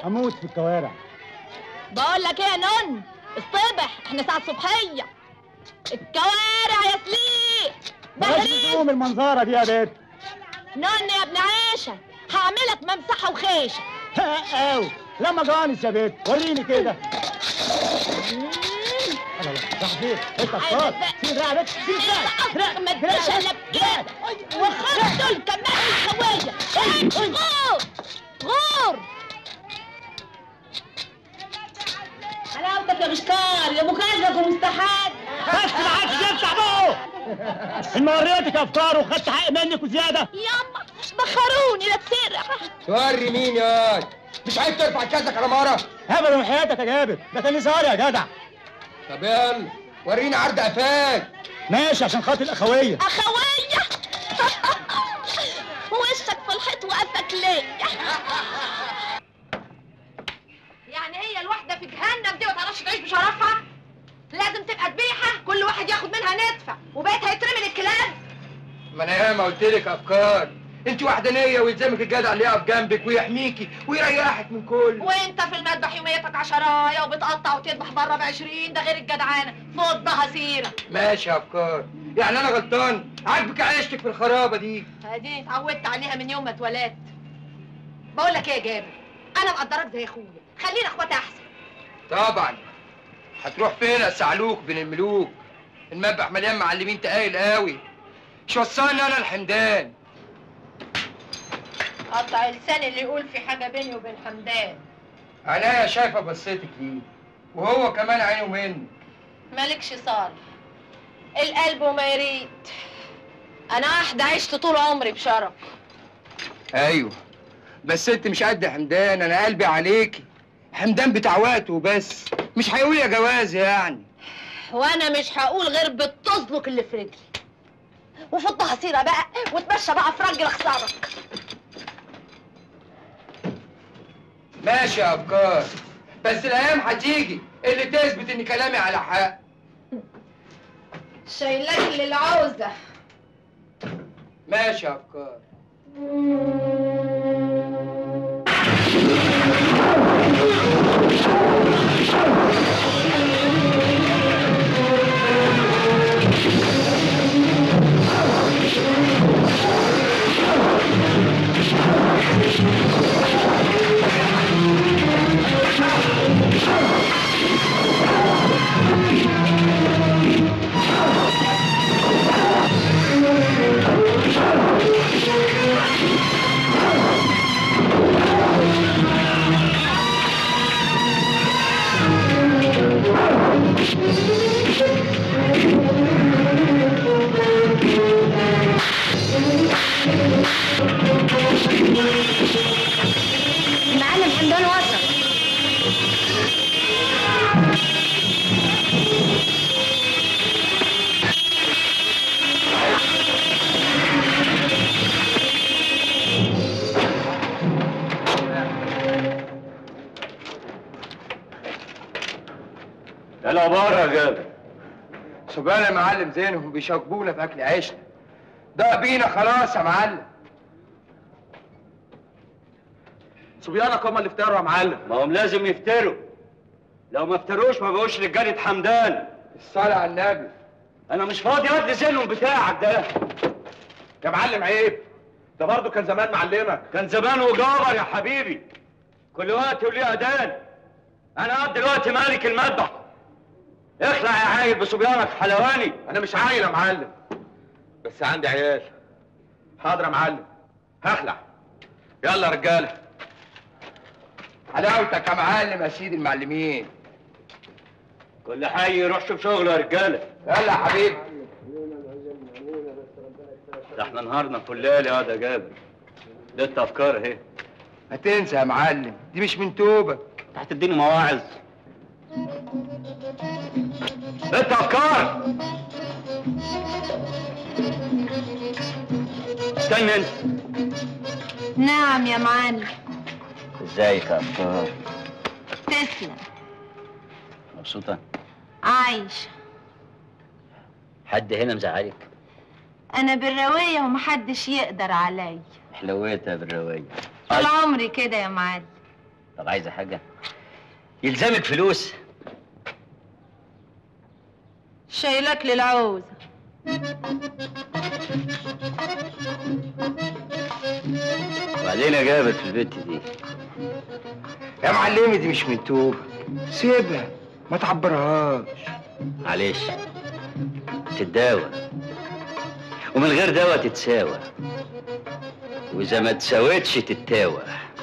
هموت في الكوارع بقول لك ايه يا نون الصبح احنا ساعة صبحية الكوارع يا سليق بلاش بهريز تقوم المنظره دي يا بنت نون يا ابن عيشة هعملك ممسحة وخيشة او لما جانس يا بنت وريني كده لا لا راح فين انت الصوت سيب دراعي يا بنت سيب دراعي ما تديش الا بكده وخدوا الكمال الخوية غور غور حلاوتك يا مشكار يا مكازك ومستحاد بس معاك تفتح بقه ان وريتك افكار وخدت حق منك وزياده ياما بخروني لا تسرع توري مين يا واد؟ مش عايز ترفع كاسك على مرة هبل من حياتك يا جابر ده كان نزار يا جدع طب يلا ورينا عرض قفاك ماشي عشان خاطر الاخويه اخوية وشك في الحيط وقفك ليه يعني هي الواحدة في جهنم دي ما تعرفش تعيش بشرفها لازم تبقى ذبيحة كل واحد ياخد منها نتفة وبقيت هيترمي للكلاب ما انا ياما قلت لك افكار انت وحدانيه ويلزمك الجدع اللي يقف جنبك ويحميكي ويريحك من كل وانت في المذبح يوميتك عشراية وبتقطع وتذبح بره بعشرين ده غير الجدعانة فضها سيرة ماشي يا افكار يعني انا غلطان عاجبك عيشتك في الخرابه دي اديني اتعودت عليها من يوم ما اتولدت بقول لك ايه يا جابر انا مقدرك زي اخويا خلينا اخوات احسن طبعا هتروح فين يا سعلوك بين الملوك المذبح مليان معلمين تقايل قوي مش وصلني انا الحمدان قطع لسان اللي يقول في حاجة بيني وبين حمدان عينيا شايفه بصيتك ليه وهو كمان عينه منك مالكش صالح القلب وما يريد انا واحدة عشت طول عمري بشرف ايوه بس انت مش قد حمدان انا قلبي عليكي حمدان بتاع وقته وبس مش هيقول يا جواز يعني وانا مش هقول غير بالتزلق اللي في رجلي وفضها سيرة بقى وتمشى بقى في رجل خسارك ماشي يا افكار بس الايام هتيجي اللي تثبت ان كلامي على حق شايلاك للعوزة ماشي يا افكار المعلم حمدان وصل يلا بره يا جابر سبحان يا معلم زينهم بيشاكبونا في اكل عيشنا ده بينا خلاص يا معلم صبيانك هم اللي افتروا يا معلم ما هم لازم يفتروا لو ما افتروش ما بقوش رجاله حمدان الصلاة على النبي انا مش فاضي ادي زينهم بتاعك ده يا معلم عيب ده برضه كان زمان معلمك كان زمان وجابر يا حبيبي كل وقت وليه اذان انا قد دلوقتي مالك المذبح اخلع يا عايل بصبيانك حلواني انا مش عايل يا معلم بس عندي عيال حاضر يا معلم هخلع يلا يا رجاله حلاوتك يا معلم يا سيدي المعلمين كل حي يروح شوف شغله يا رجاله يلا يا حبيبي ده احنا نهارنا في الليل يا ده جابر ده الافكار اهي ما تنسى يا معلم دي مش من توبك انت هتديني مواعظ انت افكار استنى انت نعم يا معلم ازيك يا افكار تسلم مبسوطه عايشة حد هنا مزعلك أنا بالرواية ومحدش يقدر عليا حلويتها بالروايه طول عمري كده يا معلم طب عايزه حاجه يلزمك فلوس شايلك للعوز وبعدين يا جابت في البت دي يا معلمي دي مش من توبك سيبها ما تعبرهاش معلش تتداوى ومن غير دواء تتساوى واذا ما تساوتش تتاوى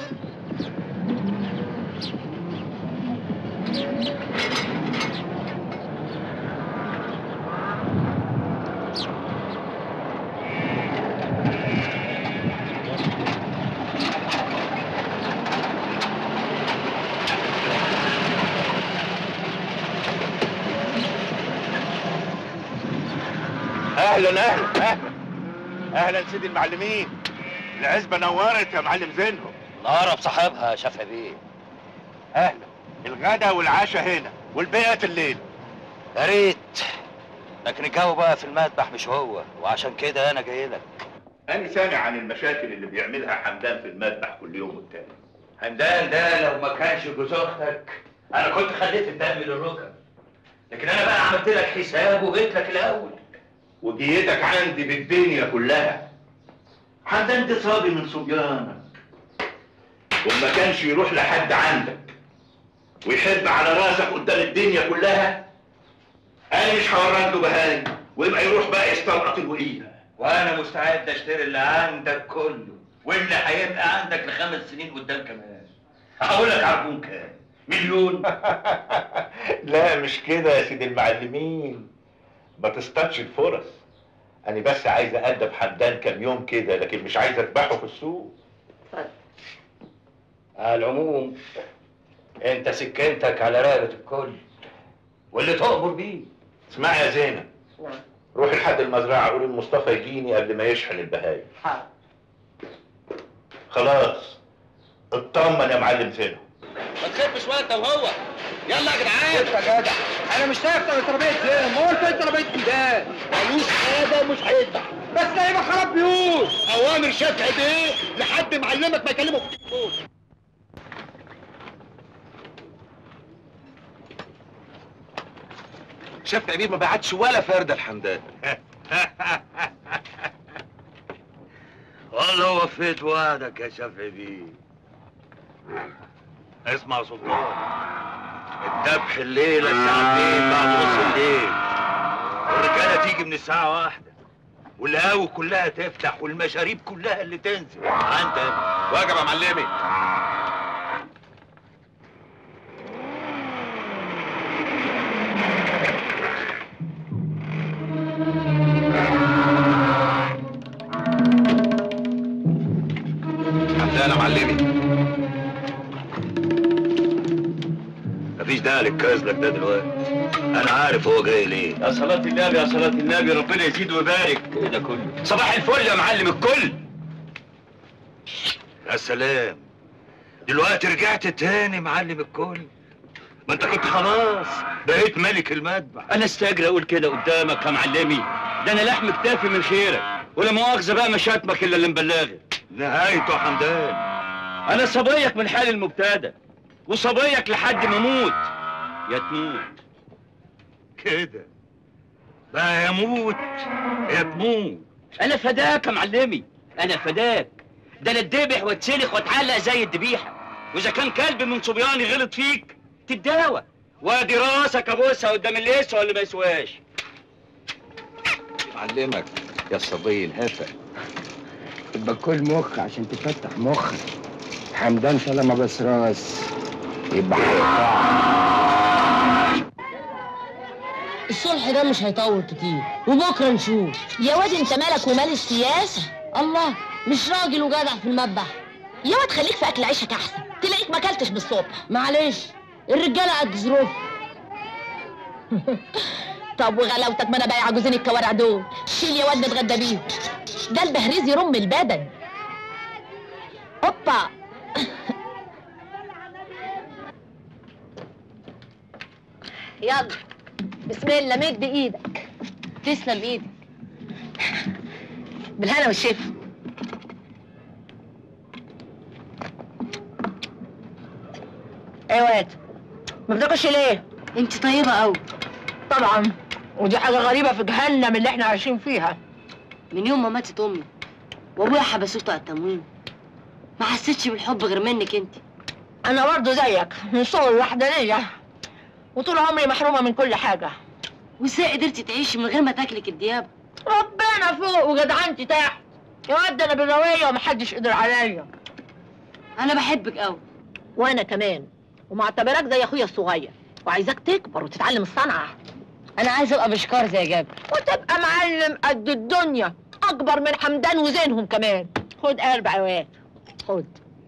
اهلا اهلا اهلا اهلا سيدي المعلمين العزبه نورت يا معلم زينهم نقرب صاحبها يا شافعي بيه اهلا الغدا والعشاء هنا والبيئة الليل يا ريت لكن الجو بقى في المذبح مش هو وعشان كده انا جاي لك انا سامع عن المشاكل اللي بيعملها حمدان في المذبح كل يوم والتاني همدان ده لو ما كانش جوز اختك انا كنت خليت الدم للركب لكن انا بقى عملت لك حساب وجيت لك الاول وديتك عندي بالدنيا كلها حمدان ده صبي من صبيانك وما كانش يروح لحد عندك ويحب على راسك قدام الدنيا كلها انا مش هورد له بهاي ويبقى يروح بقى يستلقط الوقيه وانا مستعد اشتري اللي عندك كله واللي هيبقى عندك لخمس سنين قدام كمان هقول لك عربون كام مليون لا مش كده يا سيدي المعلمين ما تصطادش الفرص انا بس عايز ادب حمدان كام يوم كده لكن مش عايز اذبحه في السوق على العموم انت سكنتك على رقبة الكل واللي تؤمر بيه اسمع يا زينب روحي لحد المزرعه قولي لمصطفى يجيني قبل ما يشحن البهايم حاضر خلاص اطمن يا معلم زينب ما تخبش وقت وهو يلا يا جدعان انت يا جدع انا مش شايف ترابيزه زين ما قلت انت ترابيزه ميدان ملوش حاجه ومش هيذبح بس ده يبقى خراب بيوت اوامر شافعي بيه لحد معلمك ما يكلمه في التليفون شافعي بيه ما بعتش ولا فرده الحمدان والله وفيت وعدك يا شافعي بيه اسمع يا سلطان الذبح الليله الساعه 2 بعد نص الليل والرجاله تيجي من الساعه واحدة والقهاوي كلها تفتح والمشاريب كلها اللي تنزل عندك واجب يا معلمي حمدان يا معلمي مفيش داعي للكازلك ده دلوقتي انا عارف هو جاي ليه يا صلاة النبي يا صلاة النبي ربنا يزيد ويبارك ايه ده كله صباح الفل يا معلم الكل يا سلام دلوقتي رجعت تاني معلم الكل ما انت كنت خلاص بقيت ملك المذبح انا استاجر اقول كده قدامك يا معلمي ده انا لحم كتافي من خيرك ولا مؤاخذه بقى مش هاتمك الا اللي مبلغك نهايته يا حمدان انا صبيك من حال المبتدى وصبيك لحد ما اموت يا تموت كده بقى يموت يا تموت انا فداك يا معلمي انا فداك ده انا اتذبح واتسلخ واتعلق زي الذبيحه واذا كان كلب من صبياني غلط فيك تتداوى وادي راسك ابوسها قدام اللي يسوى واللي ما يسواش معلمك يا الصبي الهفا يبقى كل مخ عشان تفتح مخك حمدان طالما بس راس يبقى هيقطع الصلح ده مش هيطول كتير وبكره نشوف يا واد انت مالك ومال السياسه الله مش راجل وجدع في المذبح يا واد خليك في اكل عيشك احسن تلاقيك ما اكلتش بالصبح معلش الرجاله قد ظروف طب وغلاوتك ما انا بايعه جوزين الكوارع دول شيل يا واد نتغدى بيهم ده البهريز يرم البدن هوبا يلا بسم الله مد ايدك تسلم ايدك بالهنا والشفا ايه يا واد ما بتاكلش ليه انت طيبه قوي طبعا ودي حاجه غريبه في جهنم اللي احنا عايشين فيها من يوم ما ماتت امي وابويا حبسوه على التموين ما حسيتش بالحب غير منك انت انا برضه زيك من صغر الوحدانيه وطول عمري محرومه من كل حاجه وازاي قدرتي تعيشي من غير ما تاكلك الدياب ربنا فوق وجدعنتي تحت يا واد انا بالرويه ومحدش قدر عليا انا بحبك قوي وانا كمان ومعتبراك زي اخويا الصغير وعايزاك تكبر وتتعلم الصنعه انا عايزه ابقى بشكار زي جابر وتبقى معلم قد الدنيا اكبر من حمدان وزينهم كمان خد اربع واد خد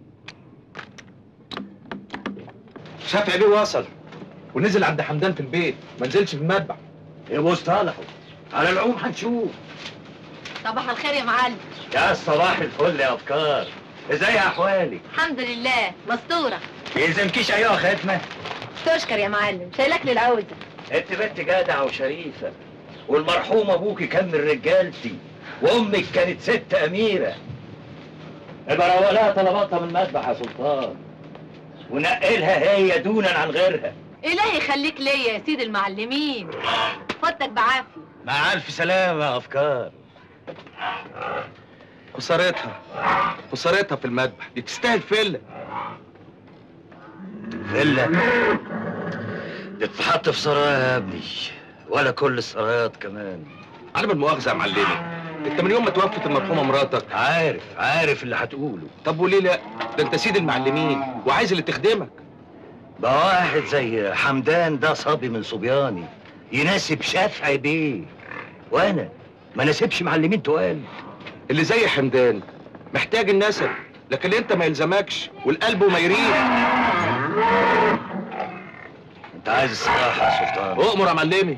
شافعي بيه وصل ونزل عند حمدان في البيت ما نزلش في المذبح يبقوا اصطلحوا على العموم هنشوف صباح الخير يا معلم يا صباح الفل يا افكار ازاي احوالك الحمد لله مستوره يلزمكيش ايوه ختمه تشكر يا معلم شايلك للعوزه انت بنت جدعه وشريفه والمرحوم ابوكي كان من رجالتي وامك كانت ست اميره ابقى رولاها طلباتها من المذبح يا سلطان ونقلها هي دونا عن غيرها الهي يخليك ليا يا سيد المعلمين فضتك بعافيه مع الف سلامه يا افكار خسارتها خسارتها في المذبح دي تستاهل فله فيلا دي تتحط في سرايا يا ابني ولا كل السرايات كمان عدم المؤاخذه يا معلمي انت من يوم ما توفت المرحومه مراتك عارف عارف اللي هتقوله طب وليه لا ده انت سيد المعلمين وعايز اللي تخدمك ده واحد زي حمدان ده صبي من صبياني يناسب شافعي بيه وانا ما ناسبش معلمين تقال اللي زي حمدان محتاج النسب لكن انت ما يلزمكش والقلب ما يريد انت عايز الصراحه يا سلطان اؤمر يا معلمي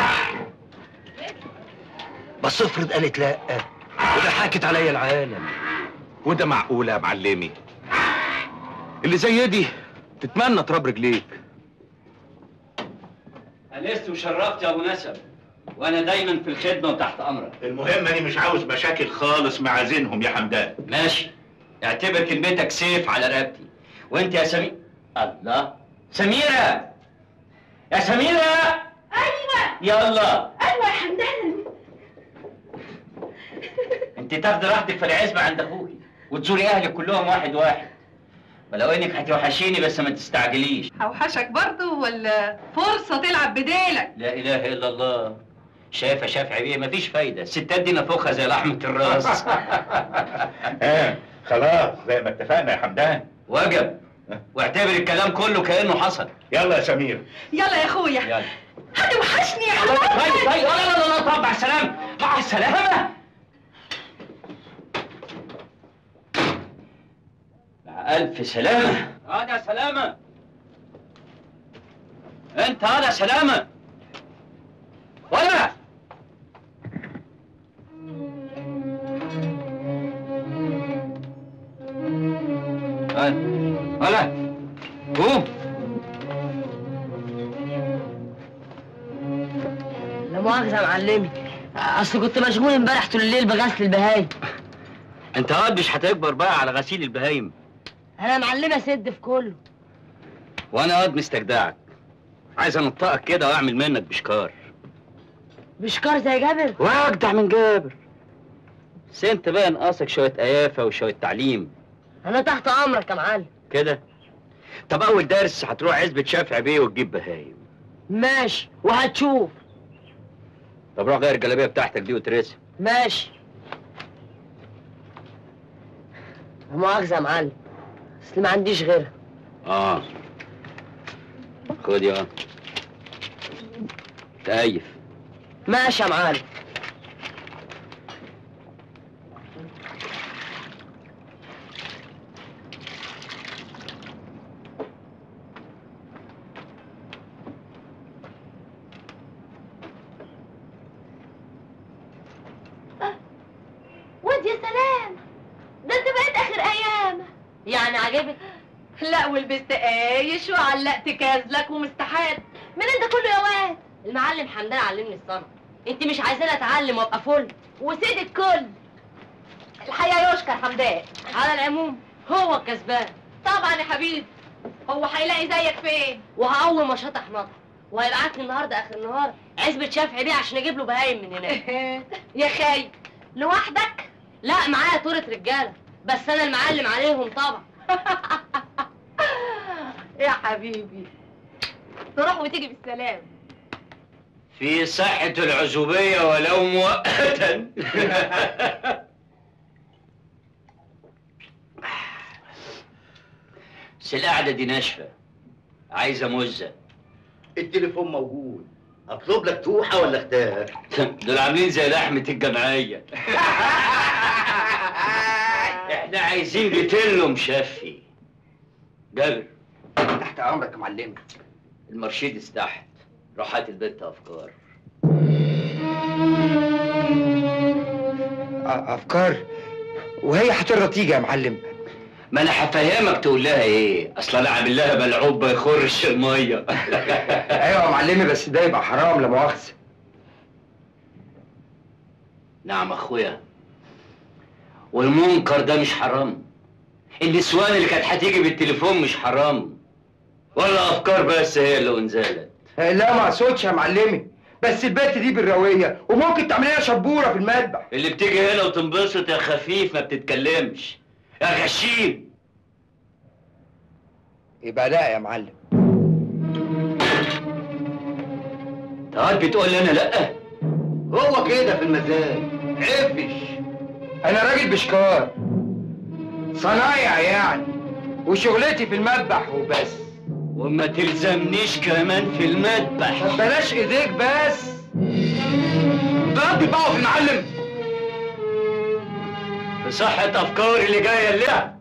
بس افرض قالت لا وضحكت عليا العالم وده معقول يا معلمي اللي زي دي تتمنى تراب رجليك أنست وشرفت يا أبو نسب وأنا دايما في الخدمة وتحت أمرك المهم أنا مش عاوز مشاكل خالص مع زينهم يا حمدان ماشي اعتبر كلمتك سيف على رقبتي وأنت يا سمير الله سميرة يا سميرة ايوه يلا ايوه يا حمدان أنت تاخدي راحتك في العزبة عند أخوكي وتزوري أهلك كلهم واحد واحد ولو إنك هتوحشيني بس ما تستعجليش اوحشك برضو ولا فرصه تلعب بديلك لا إله إلا الله شايف يا شافعي بيه مفيش فايدة الستات دي نفوخها زي لحمة الراس اه خلاص زي ما اتفقنا يا حمدان وجب واعتبر الكلام كله كأنه حصل يلا يا سمير يلا يا اخويا يلا هتوحشني يا طيب حمدان طيب لا لا لا لا طب مع السلامة مع السلامة مع ألف سلامة هذا سلامة أنت هذا سلامة ولا هلا هلا قوم لا مؤاخذه يا معلمي اصل كنت مشغول امبارح طول الليل بغسل البهايم انت واد مش هتكبر بقى على غسيل البهايم انا معلمه سد في كله وانا واد مستجدعك عايز انطقك كده واعمل منك بشكار بشكار زي جابر واجدع من جابر بس انت بقى ناقصك شويه قيافه وشويه تعليم انا تحت امرك يا معلم كده طب اول درس هتروح عزبة شافعي بيه وتجيب بهايم ماشي وهتشوف طب روح غير الجلابيه بتاعتك دي وترسم ماشي لا مؤاخذه يا معلم اصل ما عنديش غيرها اه خد يا تايف ماشي يا معلم واد يا سلام ده انت بقيت اخر ايام يعني عجبك لا ولبست قايش وعلقت كازلك ومستحات منين ده كله يا واد المعلم حمدان علمني الصنعه انت مش عايزاني اتعلم وابقى فل وسيد الكل الحقيقه يشكر حمدان على العموم هو الكسبان طبعا يا حبيبي هو هيلاقي زيك فين وهقوم مشاطح مطر وهيبعت لي النهارده اخر النهار عزبة شافعي بيه عشان اجيب له بهايم من هناك يا خايب لوحدك لا معايا طورة رجاله بس انا المعلم عليهم طبعا يا حبيبي تروح وتيجي بالسلام في صحة العزوبية ولو مؤقتا بس القعدة دي ناشفة عايزة مزة التليفون موجود اطلب لك توحه ولا اختار دول عاملين زي لحمة الجمعية احنا عايزين بتلو مشفي جابر تحت امرك يا معلمي المرشيدس تحت روح هات البنت افكار أ- افكار وهي هترضى تيجي يا معلم ما انا هفهمك تقول لها ايه اصل انا عامل لها ملعوب ما يخرش الميه ايوه يا معلمي بس ده يبقى حرام لا مؤاخذه نعم اخويا والمنكر ده مش حرام النسوان اللي كانت هتيجي بالتليفون مش حرام ولا افكار بس هي اللي انزلت لا ما اقصدش يا معلمي بس البت دي بالرويه وممكن تعمل لها شبوره في المذبح اللي بتيجي هنا وتنبسط يا خفيف ما بتتكلمش يا غشيم يبقى لا يا معلم تعال بتقول لي انا لا هو كده في المزاج عفش انا راجل بشكار صنايع يعني وشغلتي في المذبح وبس وما تلزمنيش كمان في المذبح طب بلاش ايديك بس ضرب بقى في المعلم بصحة افكاري اللي جاية اللعب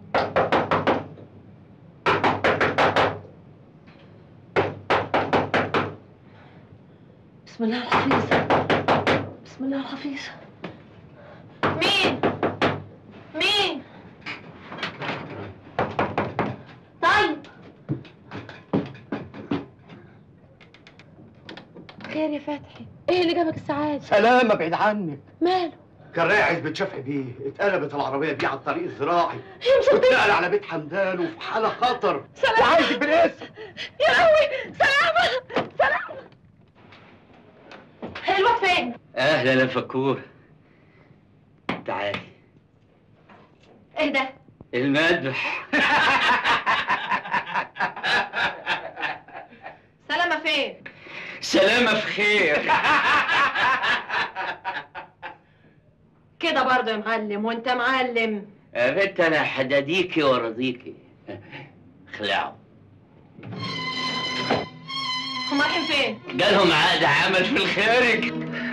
بسم الله الحفيظ بسم الله الحفيظ مين مين طيب خير يا فتحي ايه اللي جابك السعادة سلامة بعيد عنك ماله كان رايح عزبة شفعي بيه اتقلبت العربية دي على الطريق الزراعي يا مصدق واتنقل على بيت حمدان وفي حالة خطر سلام وعايزك بالاسم يا لهوي سلامة سلامة هي الواد فين اهلا يا فكور تعالي ايه ده المذبح سلامة فين سلامة في خير كده برضه يا معلم وانت معلم يا بنت انا حداديكي وارضيكي خلعوا هم رايحين فين جالهم عقد عمل في الخارج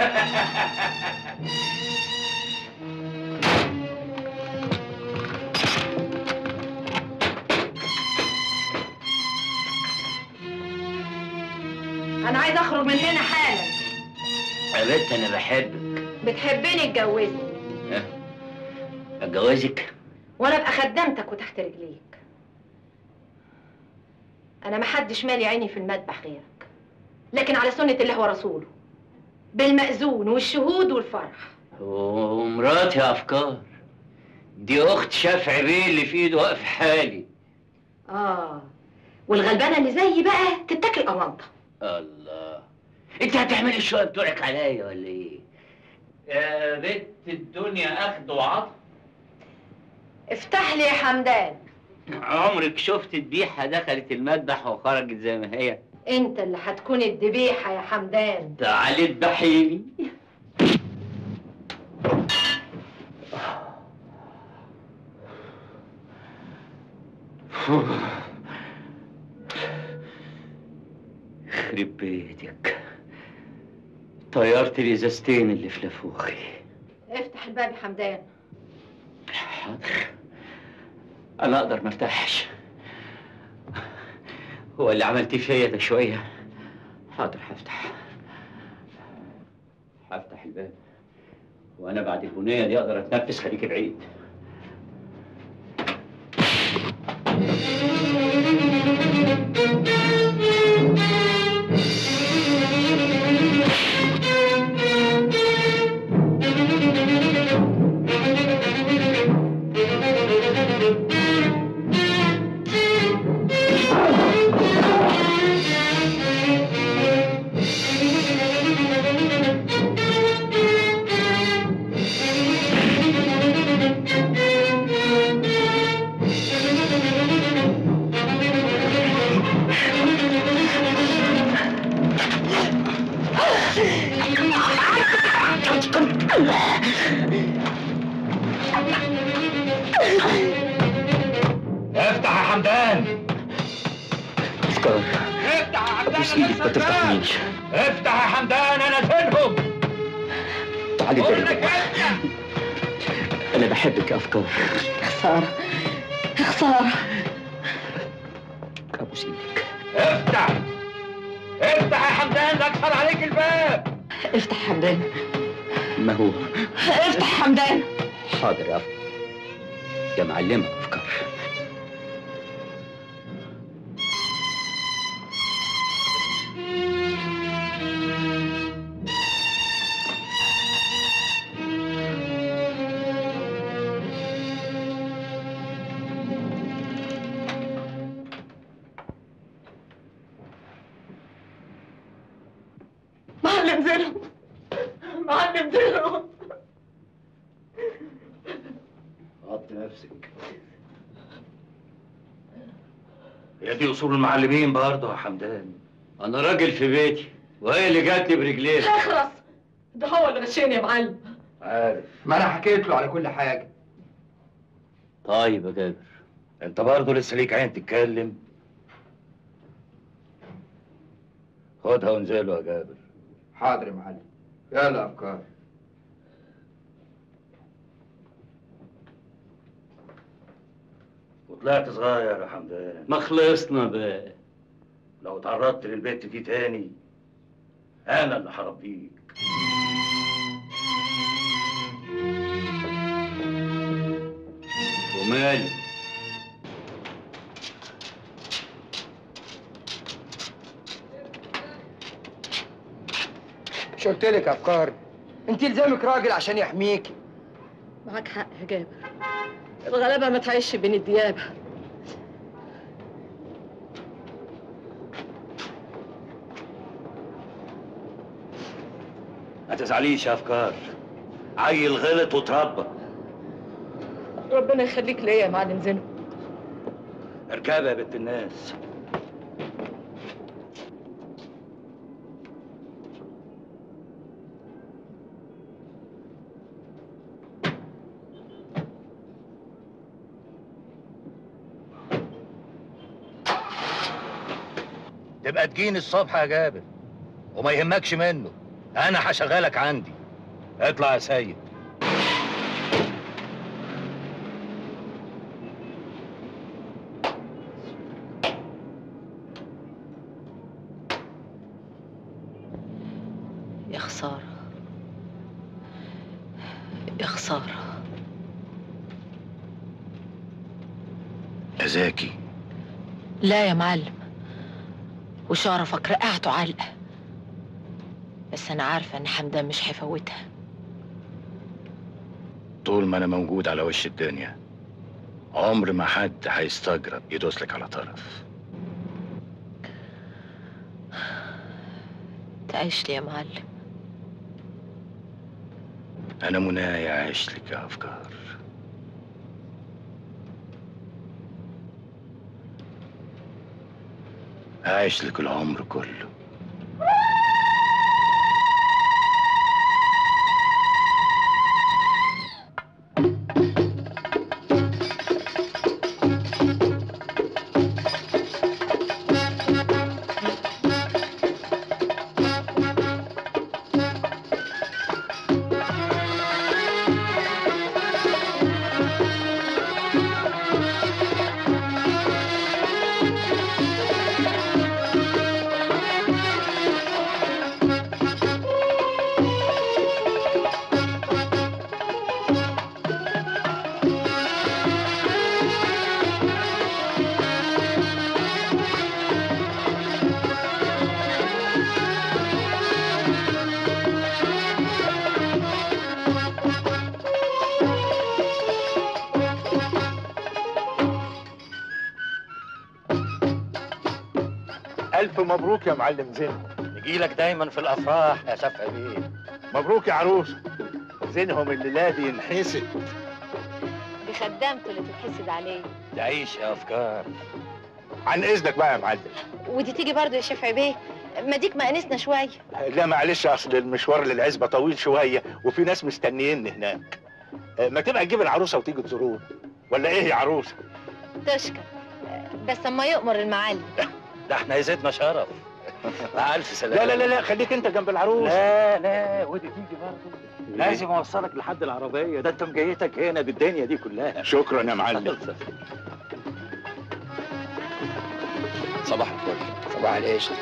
انا عايز اخرج من هنا حالا يا بنت انا بحبك بتحبني اتجوزني ها؟ اتجوزك وانا ابقى خدمتك وتحت رجليك انا محدش مالي عيني في المذبح غيرك لكن على سنة الله ورسوله بالمأذون والشهود والفرح ومراتي افكار دي اخت شافعي بيه اللي في ايده واقف حالي اه والغلبانة اللي زيي بقى تتاكل قمانطة الله انت هتعملي الشوية بتوعك عليا ولا ايه يا بنت الدنيا اخد وعطا افتح لي يا حمدان عمرك شفت ذبيحة دخلت المذبح وخرجت زي ما هي انت اللي هتكون الذبيحة يا حمدان تعالي اذبحيني يخرب بيتك طيرت الازازتين اللي في نافوخي افتح الباب يا حمدان حاضر انا اقدر مرتاحش هو اللي عملتيه فيا ده شويه حاضر هفتح هفتح الباب وانا بعد البنيه دي اقدر اتنفس خليك بعيد ابوس ايدك ما تفتحنيش افتح يا حمدان انا زينهم تعالي بقول تاني لك افتح انا بحبك يا افكار خسارة خسارة ابوس ايدك افتح افتح يا حمدان لا اكسر عليك الباب افتح حمدان ما هو افتح حمدان حاضر يا افكار يا معلمة افكار معلم زينهم معلم زينهم غطي نفسك هي دي اصول المعلمين برضه يا حمدان انا راجل في بيتي وهي اللي جاتني برجليها اخرس ده هو اللي غشيني يا معلم عارف ما انا حكيت له على كل حاجه طيب يا جابر انت برضه لسه ليك عين تتكلم خدها وانزله يا جابر حاضر يا معلم يلا افكار وطلعت صغير يا حمدان ما خلصنا بقى لو تعرضت للبنت دي تاني انا اللي هربيك وماله مش قلت لك يا افكار انت يلزمك راجل عشان يحميكي معاك حق يا جابر الغلابه ما تعيش بين الديابه ما تزعليش يا افكار عيل غلط وتربى ربنا يخليك ليا يا معلم زينهم اركبي يا بنت الناس تبقى تجيني الصبح يا جابر وما يهمكش منه انا هشغلك عندي اطلع يا سيد يا خسارة يا خسارة يا زكي لا يا معلم وشرفك رقعته علقه بس انا عارفه ان حمدان مش هيفوتها طول ما انا موجود على وش الدنيا عمر ما حد هيستجرب يدوس لك على طرف تعيش لي يا معلم انا منايا عايش لك يا افكار عايش لك العمر كله ألف مبروك يا معلم زينهم نجيلك دايما في الافراح يا شفقة بيه مبروك يا عروسة زينهم الليلة دي ينحسد دي خدامته اللي تتحسد عليه تعيش يا افكار عن إذنك بقى يا معلم ودي تيجي برضه يا شفعي بيه ما ديك مقانسنا شويه لا معلش أصل المشوار للعزبة طويل شوية وفي ناس مستنييني هناك آه، ما تبقى تجيب العروسة وتيجي تزورون ولا إيه يا تشكر بس اما يؤمر المعلم ده احنا يزيدنا شرف مع الف سلامه لا لا لا لا خليك انت جنب العروس لا لا ودي تيجي برضه لازم اوصلك لحد العربيه ده انت مجيتك هنا بالدنيا دي كلها شكرا يا معلم صباح الفل صباح القشطة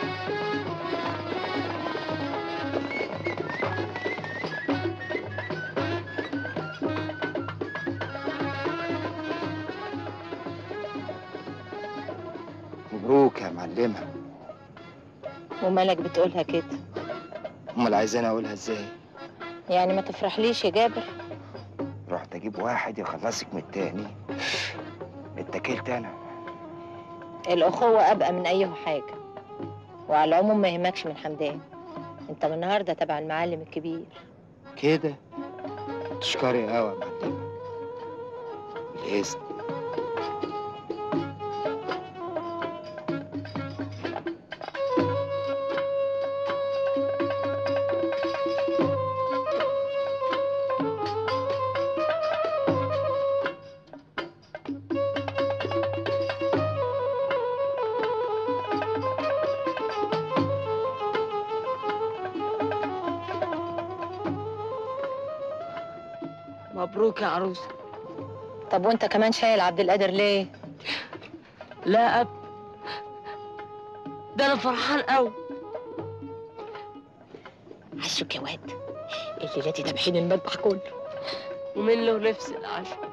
مبروك يا معلمة ومالك بتقولها كده امال عايزاني اقولها ازاي يعني ما تفرحليش يا جابر رحت اجيب واحد يخلصك من التاني اتكلت انا الأخوة أبقى من أي حاجة وعلى العموم ما يهمكش من حمدان انت من النهارده تبع المعلم الكبير كده تشكري قوي يا معلمة بالإذن مبروك يا عروسه طب وانت كمان شايل عبد القادر ليه لا أب ده انا فرحان قوي عشوك يا واد الليلة دي تبحين المذبح كله ومن له نفس العشاء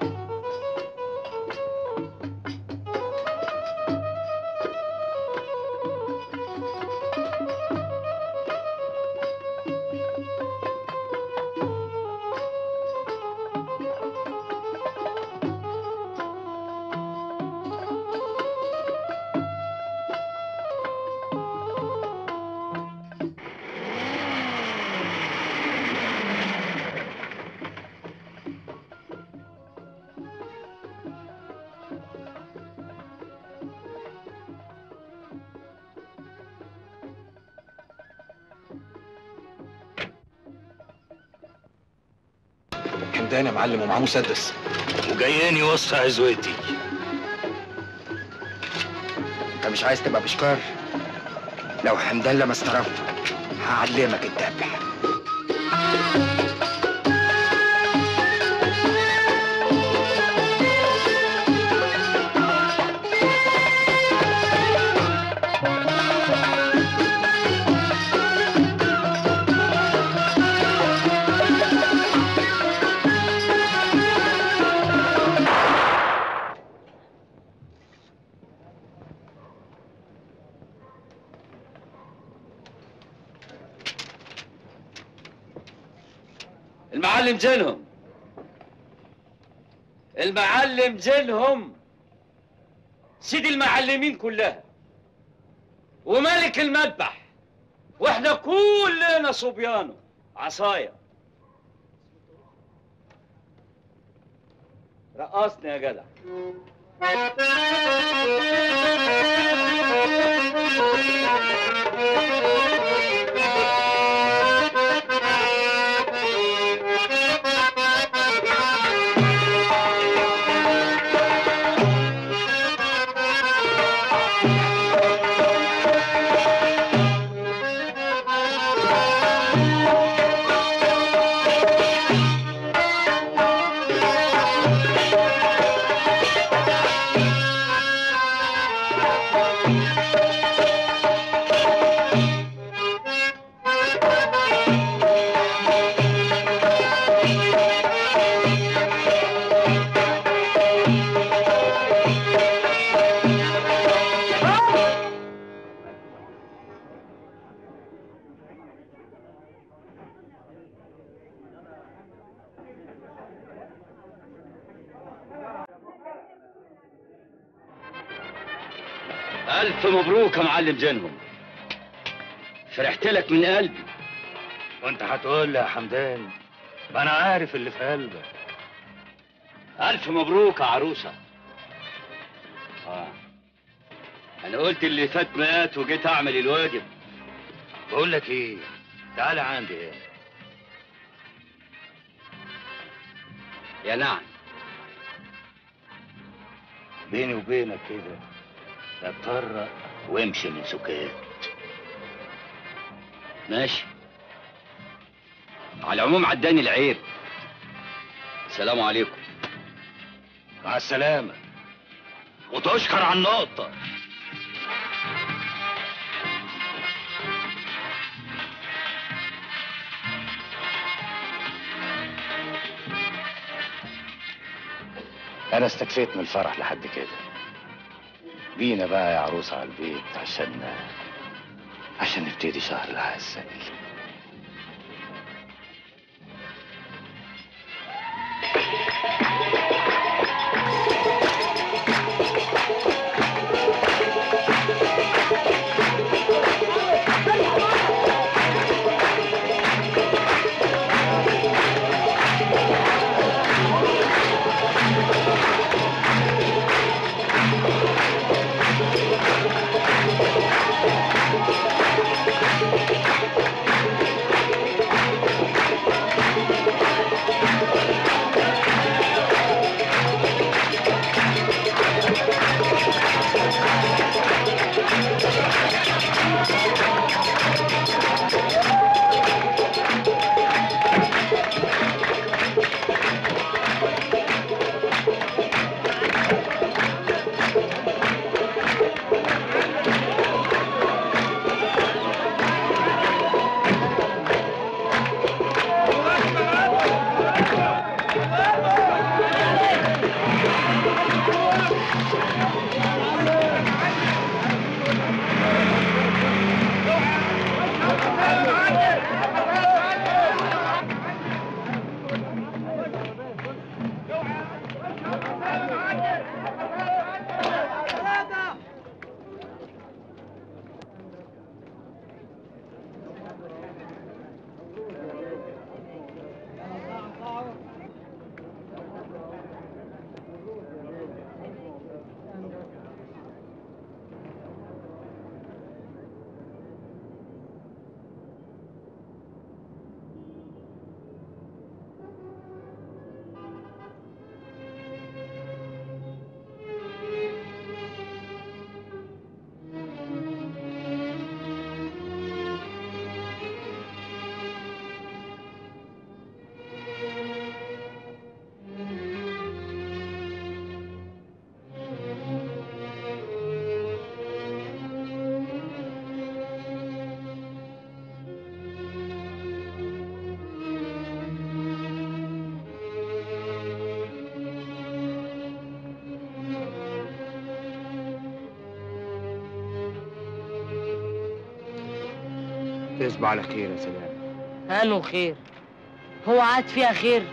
حمدان يا معلم ومعاه مسدس وجايين وسط عزوتي انت مش عايز تبقى بشكار لو حمدان لما استرفته هعلمك الذبح المعلم زينهم المعلم زينهم سيد المعلمين كلها وملك المذبح واحنا كلنا صبيانه عصايا رقصني يا جدع ألف مبروك يا معلم زينهم فرحت لك من قلبي وانت هتقول لي يا حمدان ما انا عارف اللي في قلبك ألف مبروك يا عروسة آه. أنا قلت اللي فات مات وجيت أعمل الواجب بقول لك ايه تعالى عندي هنا يا نعم بيني وبينك كده اتطرق وامشي من سكات ماشي على العموم عداني العيب السلام عليكم مع السلامة وتشكر على النقطة انا استكفيت من الفرح لحد كده بينا بقى يا عروسة على البيت عشان عشان نبتدي شهر العسل تصبح على خير يا سلام هانو خير هو عاد فيها خير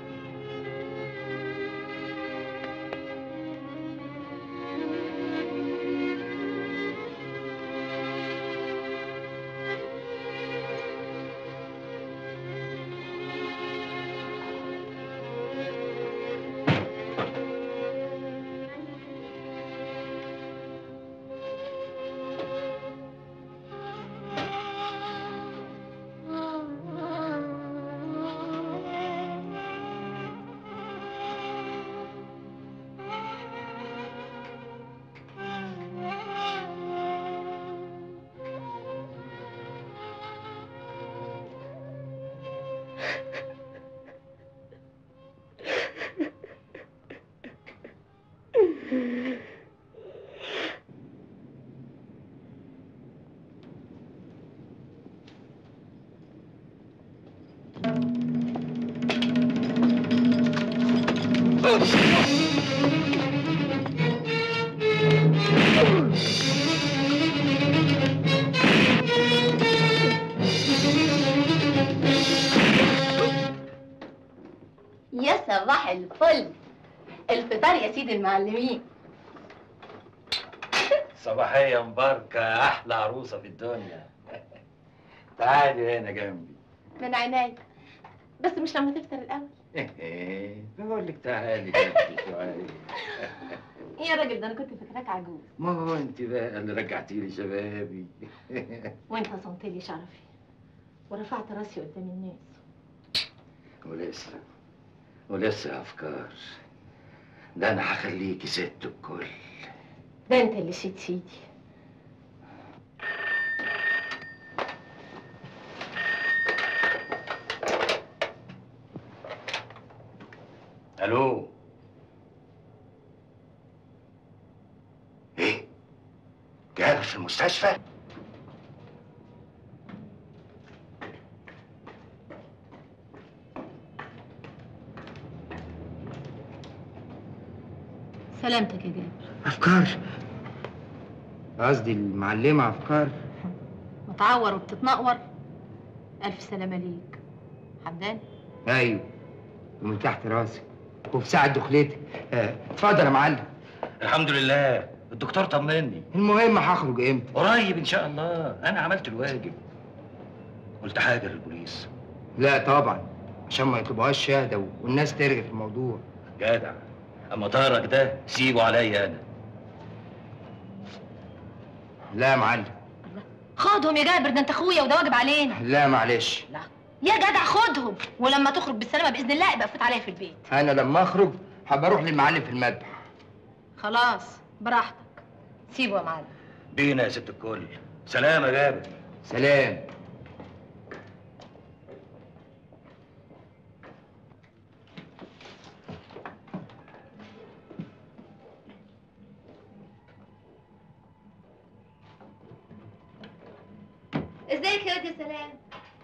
يا صباح الفل الفطار يا سيدي المعلمين صباحية مباركة أحلى عروسة في الدنيا تعالي هنا جنبي من عينيا بس مش لما تفطر الاول بقول لك تعالي جنبي شوية ايه يا راجل ده انا كنت فاكراك عجوز ما هو انت بقى اللي رجعتي لي شبابي وانت صنت لي شرفي ورفعت راسي قدام الناس ولسه ولسه افكار ده انا هخليكي ست الكل ده انت اللي شيت سيدي الو ايه جابر في المستشفى سلامتك يا جابر افكار قصدي المعلمه افكار متعور وبتتنقور الف سلامه ليك حمدان ايوه ومن تحت راسي وفي ساعه دخلتي آه، اتفضل يا معلم الحمد لله الدكتور طمني المهم هخرج امتى قريب ان شاء الله انا عملت الواجب قلت حاجه للبوليس لا طبعا عشان ما يطلبوهاش شهاده والناس ترغي في الموضوع جدع اما طارك ده سيبه عليا انا لا يا معلم خدهم يا جابر ده انت اخويا وده واجب علينا لا معلش لا يا جدع خدهم ولما تخرج بالسلامه باذن الله يبقى فوت عليا في البيت انا لما اخرج هبقى اروح للمعلم في المذبح خلاص براحتك سيبه يا معلم بينا يا ست الكل سلام يا جابر سلام ازيك يا واد يا سلام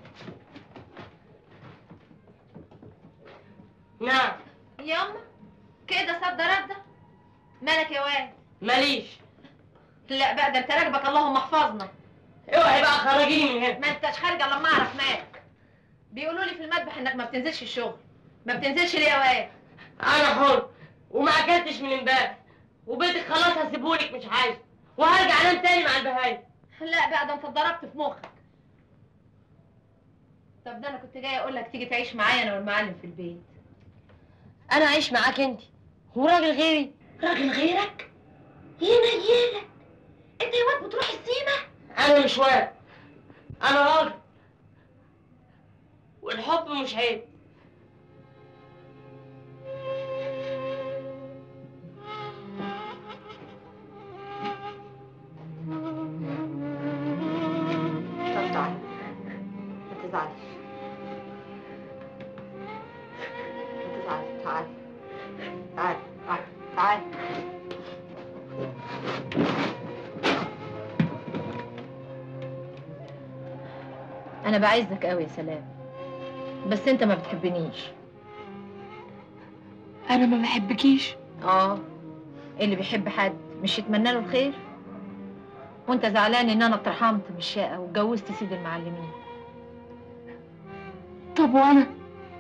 نعم ياما كده صد رده مالك يا واد ماليش لا بقى ده انت راكبك اللهم احفظنا اوعي بقى خرجيني من هنا ما انتش خارجه الا لما اعرف مالك بيقولوا لي في المذبح انك ما بتنزلش الشغل ما بتنزلش ليه يا واد انا حر وما اكلتش من امبارح وبيتك خلاص هسيبهولك مش عايز وهرجع انام تاني مع البهايم لا بقى ده انت اتضربت في مخك طب ده انا كنت جايه اقول لك تيجي تعيش معايا انا والمعلم في البيت انا عايش معاك انت وراجل غيري راجل غيرك ينيلك انت يا واد بتروح السيما انا مش واد انا راجل والحب مش عيب طب تعالى ما تزعلش ما تزعلش تعالى تعالى تعالى تعالى انا بعزك قوي يا سلام بس انت ما بتحبنيش انا ما بحبكيش اه اللي بيحب حد مش يتمنى له الخير وانت زعلان ان انا اترحمت من الشقه واتجوزت سيد المعلمين طب وانا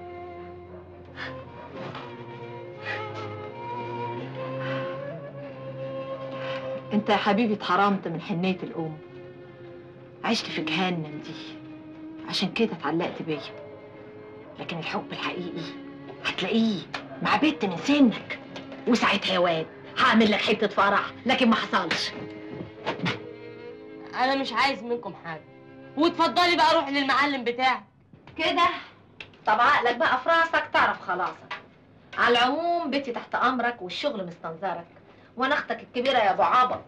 انت يا حبيبي اتحرمت من حنيه الام عشت في جهنم دي عشان كده اتعلقت بيا لكن الحب الحقيقي هتلاقيه مع بنت من سنك وساعتها يا واد هعمل لك حته فرح لكن ما حصلش انا مش عايز منكم حاجه واتفضلي بقى روحي للمعلم بتاعك كده طب عقلك بقى في راسك تعرف خلاصك على العموم بيتي تحت امرك والشغل مستنظرك وانا اختك الكبيره يا ابو عبط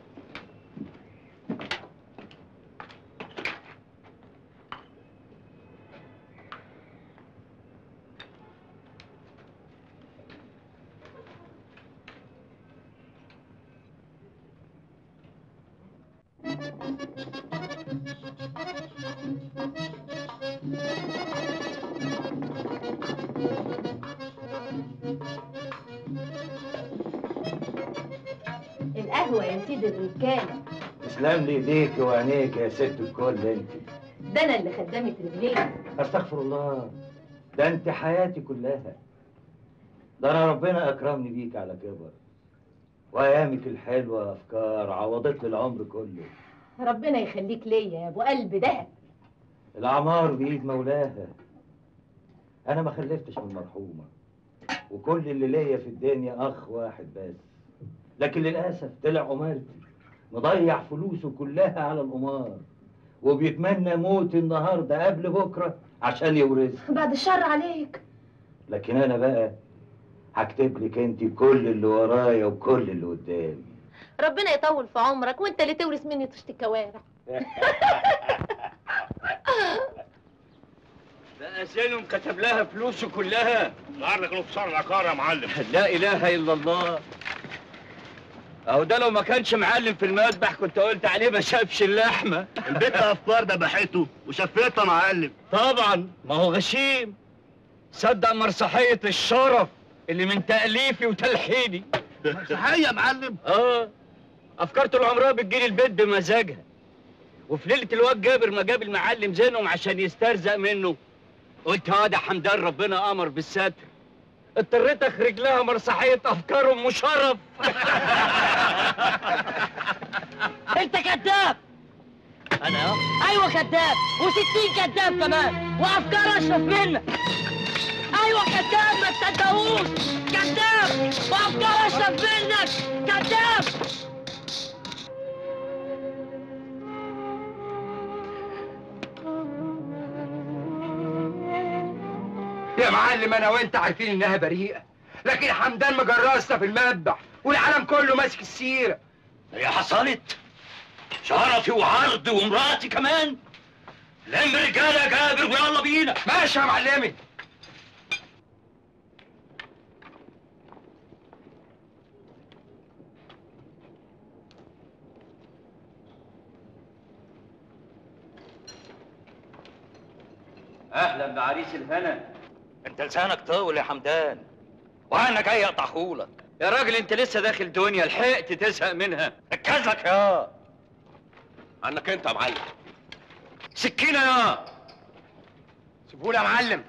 القهوه يا سيدي الرجاله تسلم لي ايديك وعينيك يا ست الكل انت ده انا اللي خدامه رجليك استغفر الله ده انت حياتي كلها ده انا ربنا اكرمني بيك على كبر وايامك الحلوه افكار عوضت لي العمر كله ربنا يخليك ليا يا ابو قلب دهب الاعمار بايد مولاها انا ما خلفتش من مرحومه وكل اللي ليا في الدنيا اخ واحد بس لكن للاسف طلع قمارتي مضيع فلوسه كلها على القمار وبيتمنى موت النهارده قبل بكره عشان يورثها بعد الشر عليك لكن انا بقى هكتب لك انت كل اللي ورايا وكل اللي قدامي ربنا يطول في عمرك وانت اللي تورث مني طشت الكوارع بقى زينهم كتب لها فلوسه كلها ظهر لك انه العقار يا معلم لا اله الا الله اهو ده لو ما كانش معلم في المذبح كنت قلت عليه ما شافش اللحمه البيت افكار ذبحته وشفتها معلم طبعا ما هو غشيم صدق مسرحيه الشرف اللي من تاليفي وتلحيني صحيح يا معلم اه افكار طول عمرها بتجيلي البيت بمزاجها وفي ليله الواد جابر ما جاب المعلم زينهم عشان يسترزق منه قلت اه ده حمدان ربنا امر بالستر اضطريت اخرج لها مسرحيه افكار ام شرف انت كذاب انا ايوه كذاب وستين كذاب كمان وافكار اشرف منك ايوه كذاب ما تصدقوش كذاب وافكار اشرف منك كذاب يا معلم انا وانت عارفين انها بريئه لكن حمدان مجرسنا في المذبح والعالم كله ماسك السيره هي حصلت شرفي وعرضي ومراتي كمان لم رجاله جابر ويلا بينا ماشي يا معلمي اهلا بعريس الهنا انت لسانك طول يا حمدان وانا جاي اقطعهولك يا راجل انت لسه داخل دنيا لحقت تزهق منها ركز لك يا عنك انت يا معلم سكينه يا سيبهولي يا معلم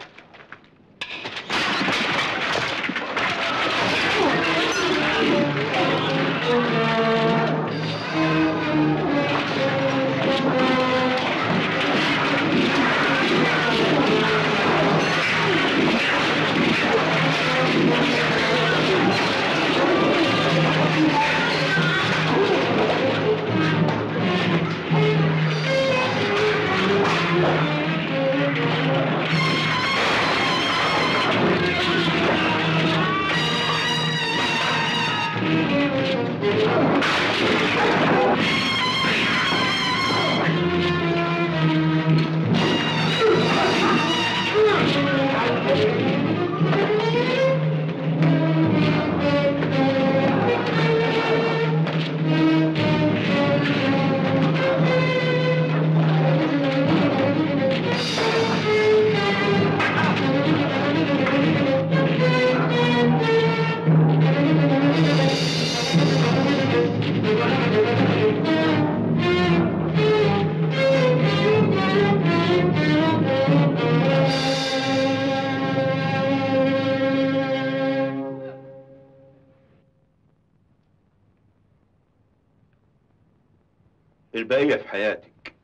البقية في حياتك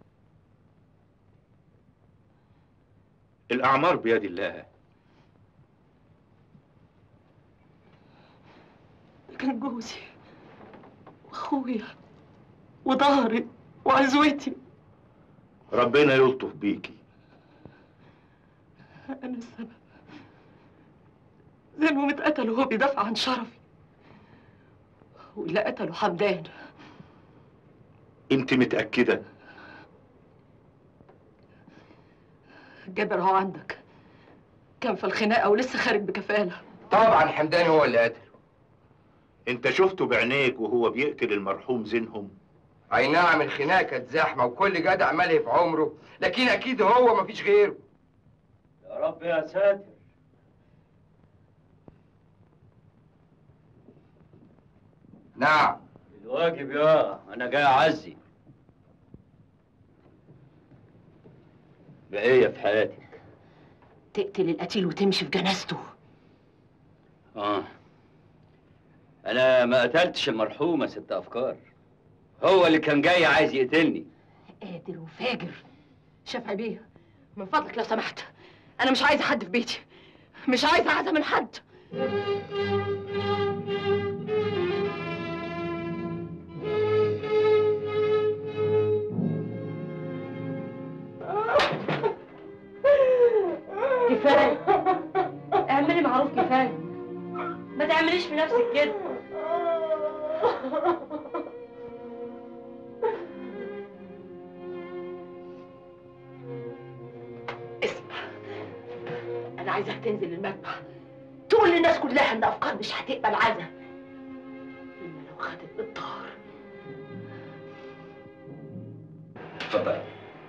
الأعمار بيد الله كان جوزي واخويا وظهري وعزوتي ربنا يلطف بيكي انا السبب زينهم اتقتل وهو بيدافع عن شرفي واللي قتله حمدان انت متأكدة جابر هو عندك كان في الخناقه ولسه خارج بكفاله طبعا حمدان هو اللي قتله انت شفته بعينيك وهو بيقتل المرحوم زينهم اي نعم الخناقه كانت زحمه وكل جدع ملهي في عمره لكن اكيد هو مفيش غيره يا رب يا ساتر نعم الواجب يا انا جاي اعزي بقية في حياتك تقتل القتيل وتمشي في جنازته اه انا ما قتلتش المرحومة ست افكار هو اللي كان جاي عايز يقتلني قادر وفاجر شافعي بيه من فضلك لو سمحت انا مش عايزه حد في بيتي مش عايزه عزا من حد كفايه اعملي معروف كفايه ما تعمليش في نفسك كده اسمع عايزك تنزل المذبح تقول للناس كلها ان افكار مش هتقبل عزا الا لو خدت بالطار اتفضل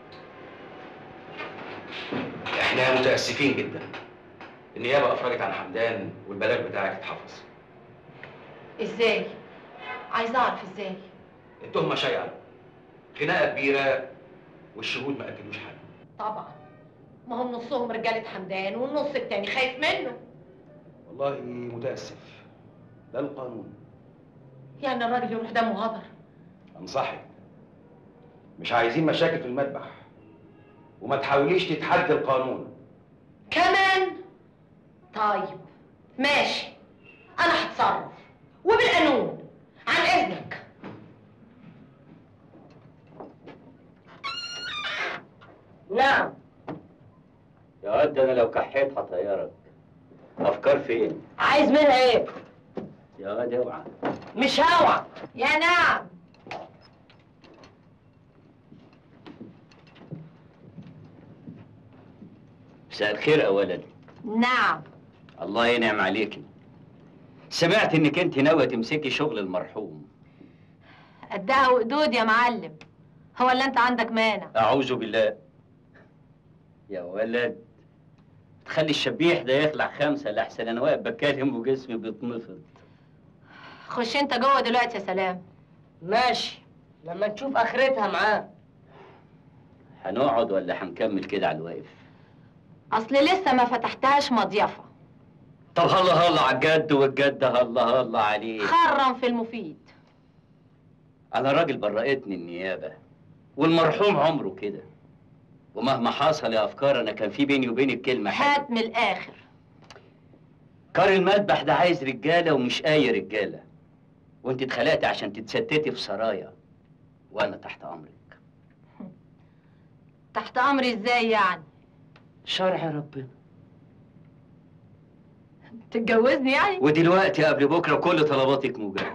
احنا متاسفين جدا النيابه افرجت عن حمدان والبلاغ بتاعك اتحفظ ازاي عايزه اعرف ازاي التهمه شائعه خناقه كبيره والشهود ما اكدوش حاجه طبعا ما هم نصهم رجاله حمدان والنص التاني خايف منه والله متاسف ده القانون يعني الراجل يروح دمه هدر انصحك مش عايزين مشاكل في المذبح وما تحاوليش تتحدي القانون كمان طيب ماشي انا هتصرف وبالقانون عن اذنك نعم يا واد انا لو كحيت هطيرك افكار فين عايز منها ايه يا واد اوعى مش هوع يا نعم مساء الخير اولا نعم الله ينعم عليكي سمعت انك انت ناويه تمسكي شغل المرحوم قدها وقدود يا معلم هو اللي انت عندك مانع اعوذ بالله يا ولد تخلي الشبيح ده يخلع خمسه لاحسن انا واقف بتكلم وجسمي بيتنفض خش انت جوه دلوقتي يا سلام ماشي لما نشوف اخرتها معاه هنقعد ولا هنكمل كده على الواقف اصل لسه ما فتحتهاش مضيفه طب هلا هلا على الجد والجد هلا هلا عليه خرم في المفيد انا راجل برأتني النيابه والمرحوم عمره كده ومهما حصل يا افكار انا كان في بيني وبينك كلمه حلوه هات من الاخر كار المذبح ده عايز رجاله ومش اي رجاله وانت اتخلقتي عشان تتستتي في سرايا وانا تحت امرك تحت امري ازاي يعني شرع ربنا تتجوزني يعني ودلوقتي قبل بكره كل طلباتك مجابه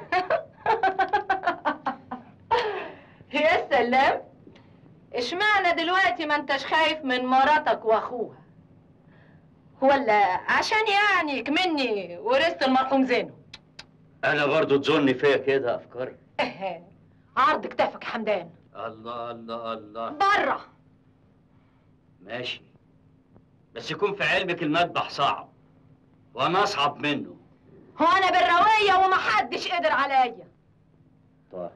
يا سلام اشمعنى دلوقتي ما انتش خايف من مراتك واخوها ولا عشان يعني كمني ورثت المرحوم زينو انا برضو تظن فيا كده افكار عرض كتافك يا حمدان الله الله الله بره ماشي بس يكون في علمك المذبح صعب وانا اصعب منه هو انا بالروايه ومحدش قدر عليا طيب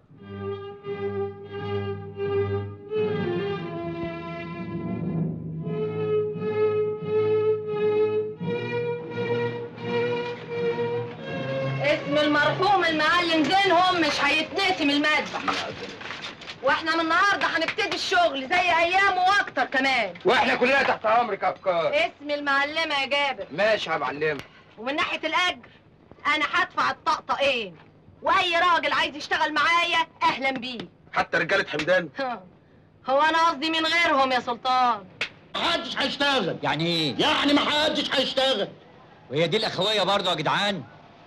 اسم المرحوم المعلم زينهم مش هيتنسي من المذبح واحنا من النهارده هنبتدي الشغل زي ايامه واكتر كمان واحنا كلنا تحت امرك يا افكار اسم المعلمه يا جابر ماشي يا معلم ومن ناحيه الاجر انا هدفع الطقطقين واي راجل عايز يشتغل معايا اهلا بيه حتى رجاله حمدان هو انا قصدي من غيرهم يا سلطان محدش هيشتغل يعني ايه؟ يعني محدش هيشتغل وهي دي الاخويه برضه يا جدعان؟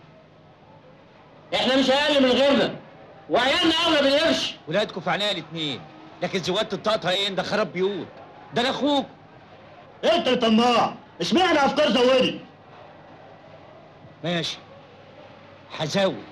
احنا مش اقل من غيرنا وعيالنا اولى بالقرش ولادكم في عينيا الاتنين لكن زوادة الطاقة ايه ده خراب بيوت ده انا اخوك انت اللي طماع اشمعنى افكار زودي ماشي هزود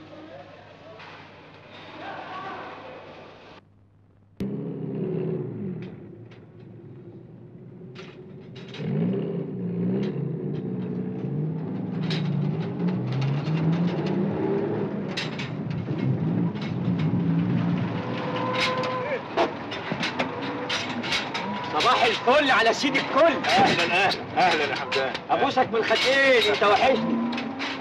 صباح الفل على سيد الكل اهلا اهلا اهلا يا حمدان ابوسك من الخدين انت وحشني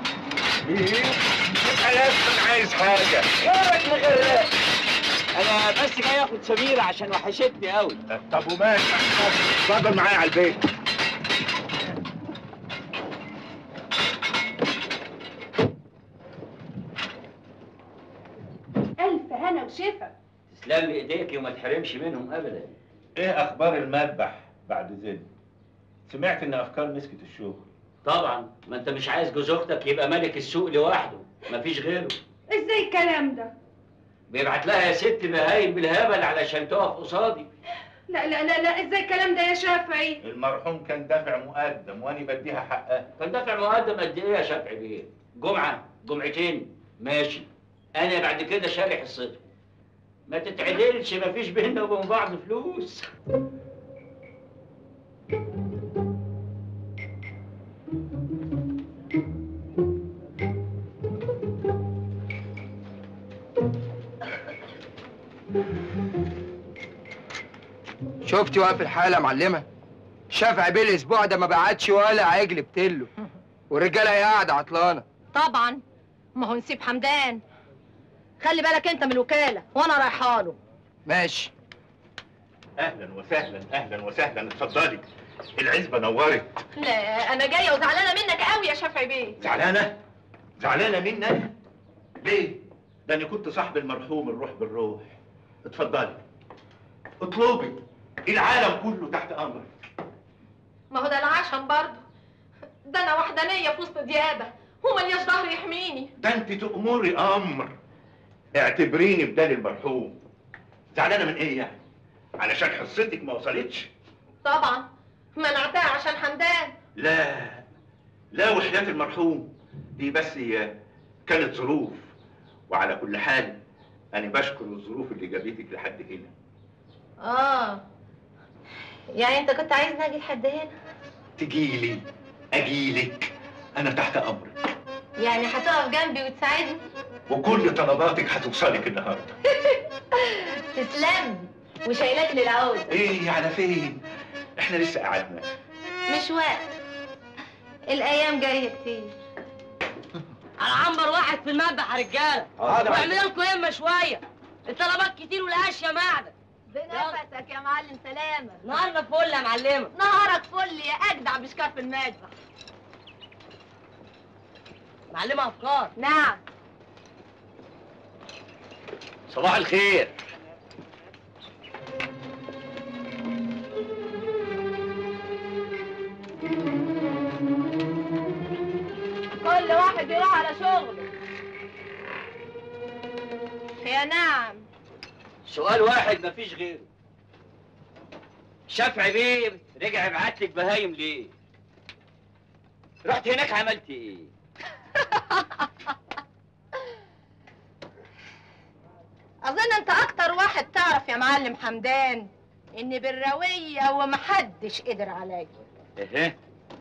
انا لسه عايز حاجه غيرك لغيرك انا بس جاي اخد سميره عشان وحشتني قوي طب وماشي اتفضل معايا على البيت الف هنا وشفا تسلم لي ايديكي وما تحرمش منهم ابدا ايه اخبار المذبح بعد زين سمعت ان افكار مسكت الشغل طبعا ما انت مش عايز جوز اختك يبقى ملك السوق لوحده مفيش غيره ازاي الكلام ده بيبعت لها يا ست بهايم بالهبل علشان تقف قصادي لا لا لا لا ازاي الكلام ده يا شافعي المرحوم كان دافع مقدم وانا بديها حقها كان دافع مقدم قد ايه يا شافعي بيه؟ جمعة جمعتين ماشي انا بعد كده شاري حصتي ما تتعدلش مفيش بينا وبين بعض فلوس شفتي واقف الحالة يا معلمة شافعي بيه الاسبوع ده ما بعتش ولا عجل بتله والرجالة هي قاعدة عطلانة طبعا ما هو نسيب حمدان خلي بالك انت من الوكاله وانا رايحه له ماشي اهلا وسهلا اهلا وسهلا اتفضلي العزبه نورت لا انا جايه وزعلانه منك قوي يا شافعي بيه زعلانه زعلانه مني انا ليه ده انا كنت صاحب المرحوم الروح بالروح اتفضلي اطلبي العالم كله تحت امرك ما هو ده العشم برضه ده انا وحدانيه في وسط ديابه وملياش ظهر يحميني ده انت تأمري امر اعتبريني بدال المرحوم زعلانه من ايه يعني علشان حصتك ما وصلتش طبعا منعتها عشان حمدان لا لا وحياة المرحوم دي بس هي كانت ظروف وعلى كل حال انا بشكر الظروف اللي جابتك لحد هنا اه يعني انت كنت عايزني اجي لحد هنا تجيلي اجيلك انا تحت امرك يعني هتقف جنبي وتساعدني وكل طلباتك هتوصلك النهارده تسلم وشايلاك للعود ايه على فين احنا لسه قعدنا مش وقت الايام جايه كتير على عنبر واحد في المذبح يا رجاله حاضر. واعمل لكم همه شويه الطلبات كتير والاشياء معدن بنفسك يا معلم سلامه نهارنا فل يا معلمه نهارك فل يا اجدع بشكاف المذبح معلمه افكار نعم صباح الخير كل واحد يروح على شغله يا نعم سؤال واحد مفيش غيره شافعي بيه رجع يبعت لك بهايم ليه؟ رحت هناك عملت ايه؟ اظن انت اكتر واحد تعرف يا معلم حمدان اني بالروية ومحدش قدر عليا ايه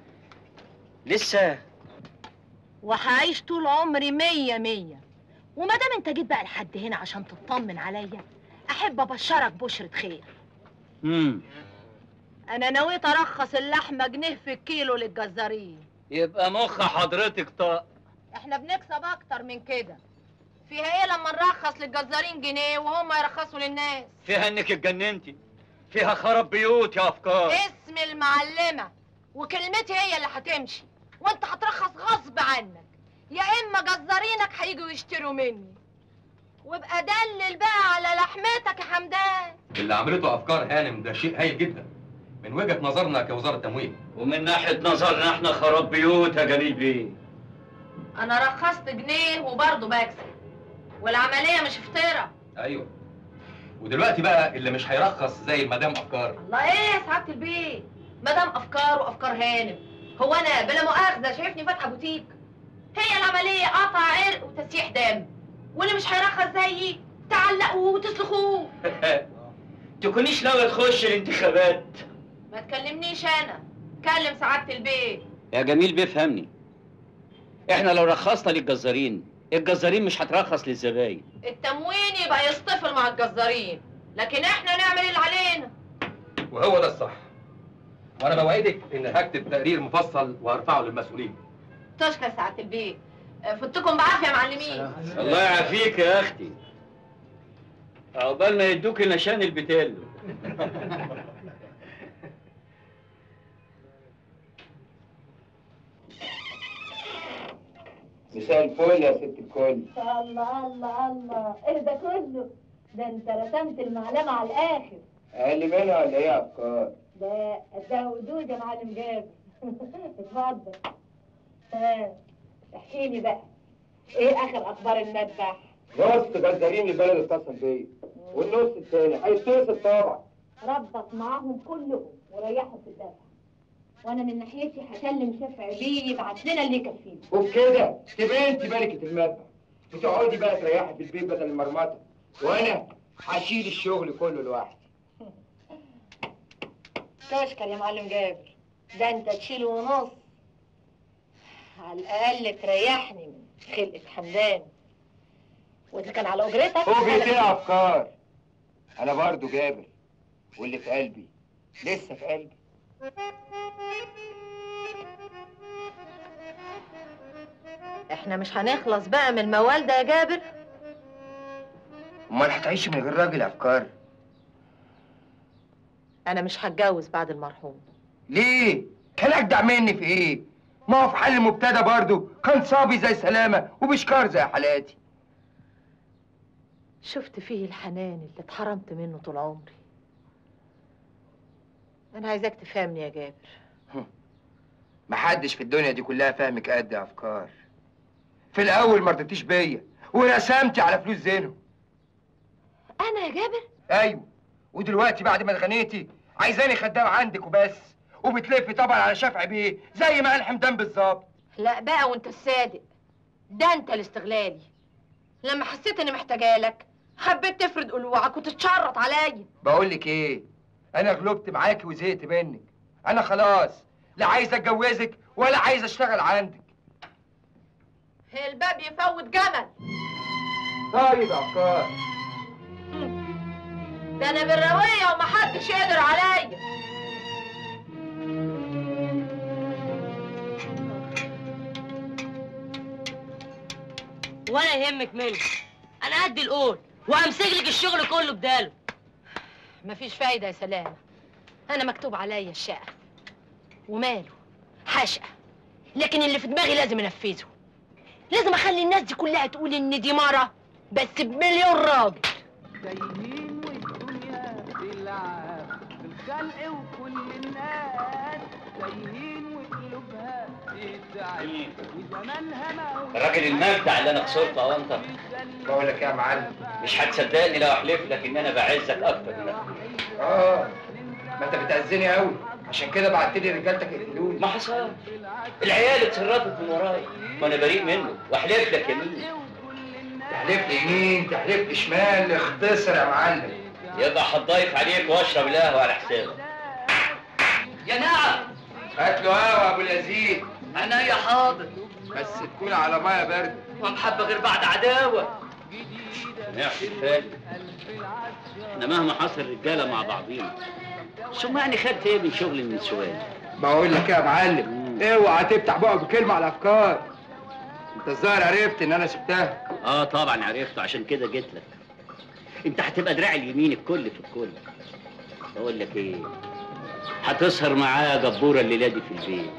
لسه وهعيش طول عمري مية مية وما دام انت جيت بقى لحد هنا عشان تطمن عليا احب ابشرك بشرة خير امم انا نويت ارخص اللحمة جنيه في الكيلو للجزارين يبقى مخ حضرتك طاق احنا بنكسب اكتر من كده فيها ايه لما نرخص للجزارين جنيه وهم يرخصوا للناس فيها انك اتجننتي فيها خراب بيوت يا افكار اسم المعلمة وكلمتي هي اللي هتمشي وانت هترخص غصب عنك يا اما جزارينك هيجوا يشتروا مني وابقى دلل بقى على لحمتك يا حمدان اللي عملته افكار هانم ده شيء هايل جدا من وجهه نظرنا كوزاره تموين ومن ناحيه نظرنا احنا خراب بيوت يا جميل بيه انا رخصت جنيه وبرضه بكسب والعملية مش فطيرة ايوه ودلوقتي بقى اللي مش هيرخص زي المدام افكار الله ايه يا سعادة البيت مدام افكار وافكار هانم هو انا بلا مؤاخذة شايفني فاتحة بوتيك هي العملية قطع عرق وتسيح دم واللي مش هيرخص زيي تعلقوه وتسلخوه تكونيش ناوي تخش الانتخابات ما تكلمنيش انا كلم سعادة البيت يا جميل بيفهمني احنا لو رخصنا للجزارين الجزارين مش هترخص للزباين التموين يبقى يصطفل مع الجزارين لكن احنا نعمل اللي علينا وهو ده الصح وانا بوعدك ان هكتب تقرير مفصل وهرفعه للمسؤولين تشكر سعادة البيت فتكم بعافية يا معلمين الله يعافيك يا اختي عقبال ما يدوك نشان البتال مساء الفل يا ست الكل الله الله الله ايه ده كله ده انت رسمت المعلمة على الاخر اقل منها ولا ايه يا افكار ده ده ودود يا معلم جابر اتفضل ها احكي لي بقى ايه اخر اخبار المذبح نص جزارين البلد اتصل بيا والنص التاني هيتصل طبعا ربط معاهم كلهم وريحهم في الدفع وانا من ناحيتي هكلم شفع بيه يبعت لنا اللي يكفينا وبكده تبقى انت ملكة المذبح وتقعدي بقى تريحي في البيت بدل المرمطة وانا هشيل الشغل كله لوحدي تشكر يا معلم جابر ده انت تشيل ونص على الاقل تريحني من خلقة حمدان واذا كان على اجرتك هو بيدينا أنا- افكار انا برضو جابر واللي في قلبي لسه في قلبي احنا مش هنخلص بقى من الموال ده يا جابر امال هتعيشي من غير راجل يا افكار انا مش هتجوز بعد المرحوم ليه كان اجدع مني في ايه ما هو في حل مبتدى برضو كان صابي زي سلامه وبشكار زي حالاتي شفت فيه الحنان اللي اتحرمت منه طول عمري انا عايزاك تفهمني يا جابر محدش في الدنيا دي كلها فاهمك قد يا افكار في الاول ما رضيتيش بيا ورسمتي على فلوس زينهم انا يا جابر ايوه ودلوقتي بعد ما اتغنيتي عايزاني خدام عندك وبس وبتلفي طبعا على شفعي بيه زي ما قال حمدان بالظبط لا بقى وانت الصادق ده انت الاستغلالي لما حسيت اني محتاجه لك حبيت تفرد قلوعك وتتشرط عليا بقول لك ايه انا غلبت معاكي وزهقت منك انا خلاص لا عايز اتجوزك ولا عايز اشتغل عندك الباب يفوت جمل طيب يا افكار ده انا بالروايه ومحدش يقدر عليا ولا يهمك مني انا قد القول وهمسك لك الشغل كله بداله مفيش فايده يا سلامه انا مكتوب عليا الشقه وماله حشقه لكن اللي في دماغي لازم انفذه لازم اخلي الناس دي كلها تقول ان دي مره بس بمليون راجل تايهين والدنيا تلعب بالخلق وكل الناس تايهين وقلوبها تتعب وزمانها ما الراجل المجدع اللي انا خسرته او انت بقول لك يا معلم مش هتصدقني لو احلف لك ان انا بعزك اكتر من اخويا اه ما انت بتأذيني قوي عشان كده بعت لي رجالتك يقتلوني ما حصلش العيال اتصرفت من ورايا وانا بريء منه واحلف لك يمين تحلف لي يمين تحلف لي شمال اختصر يا معلم يبقى هتضيف عليك واشرب القهوه على حسابك يا نعم هات له قهوه ابو اليزيد انا يا حاضر بس تكون على ميه بارده ومحبه غير بعد عداوه سمعت الفال احنا مهما حصل رجاله مع بعضينا ثم يعني خدت ايه من شغل النسوان بقول لك يا معلم اوعى تفتح بقك بكلمه على الافكار انت الظاهر عرفت ان انا سبتها اه طبعا عرفته عشان كده جيت لك انت هتبقى دراع اليمين الكل في الكل بقول لك ايه هتسهر معايا جبوره الليله دي في البيت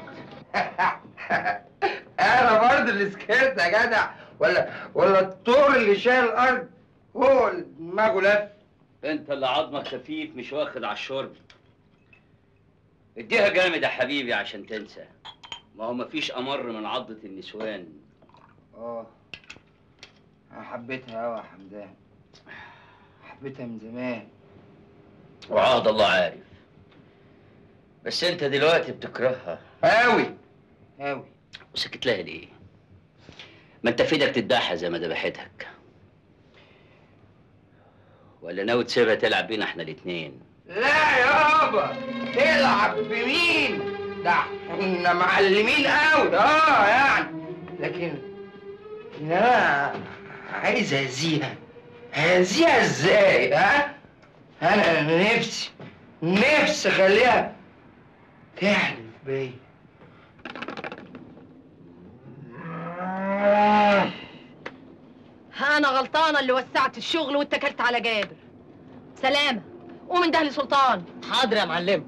انا برضه اللي سكرت يا جدع ولا ولا الطور اللي شايل الارض هو اللي دماغه لف انت اللي عظمك خفيف مش واخد على الشرب اديها جامد يا حبيبي عشان تنسى ما هو مفيش امر من عضة النسوان اه انا حبيتها قوي يا حمدان حبيتها من زمان وعهد الله عارف بس انت دلوقتي بتكرهها قوي قوي وسكت لها ليه ما انت في ايدك تذبحها زي ما ذبحتك ولا ناوي تسيبها تلعب بينا احنا الاتنين لا يابا تلعب بمين ده احنا معلمين قوي اه يعني لكن لكن انا عايز اذيها هذيها ازاي ها انا نفسي نفسي اخليها تحلف بيا انا غلطانه اللي وسعت الشغل واتكلت على جابر سلامه قوم انده لي سلطان حاضر يا معلم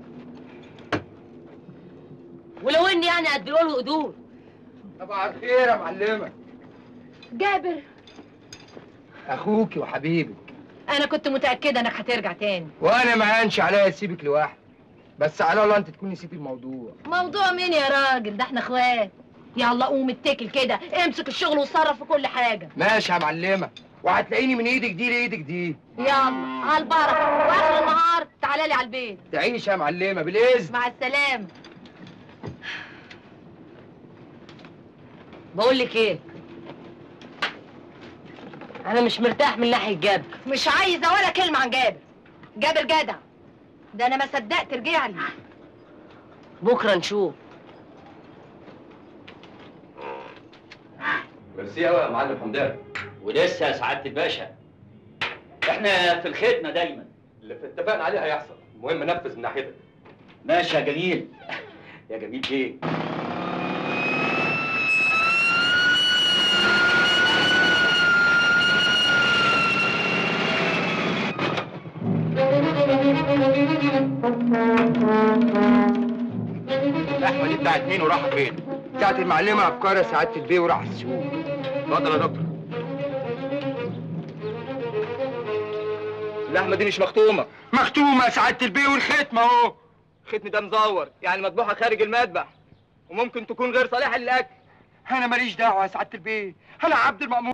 ولو اني يعني اديله له قدور طبعا الخير يا معلمه جابر اخوكي وحبيبك انا كنت متاكده انك هترجع تاني وانا ما هانش عليا اسيبك لوحدك بس على الله انت تكون نسيت الموضوع موضوع مين يا راجل ده احنا اخوات يلا قوم اتكل كده امسك الشغل وتصرف في كل حاجه ماشي يا معلمه وهتلاقيني من ايدك دي لايدك دي يلا على البركه واخر النهار تعالى لي على البيت تعيش يا معلمه بالاذن مع السلامه بقول لك ايه انا مش مرتاح من ناحيه جابر مش عايزه ولا كلمه عن جابر جابر جدع ده انا ما صدقت رجع لي بكره نشوف ميرسي قوي يا معلم حمدان ولسه يا سعاده الباشا احنا في الخدمه دايما اللي اتفقنا عليه هيحصل المهم نفذ من ناحيتك ماشي يا جميل يا جميل ايه اللحمه دي بتاعت مين وراحه فين؟ بتاعت المعلمه افكار يا سعاده البيه وراح السوق اتفضل يا دكتور اللحمه دي مش مختومه مختومه يا سعاده البيه والختمه اهو الختم ده مزور يعني مطبوعه خارج المذبح وممكن تكون غير صالحه للاكل انا ماليش دعوه يا سعاده البيه انا عبد المأمور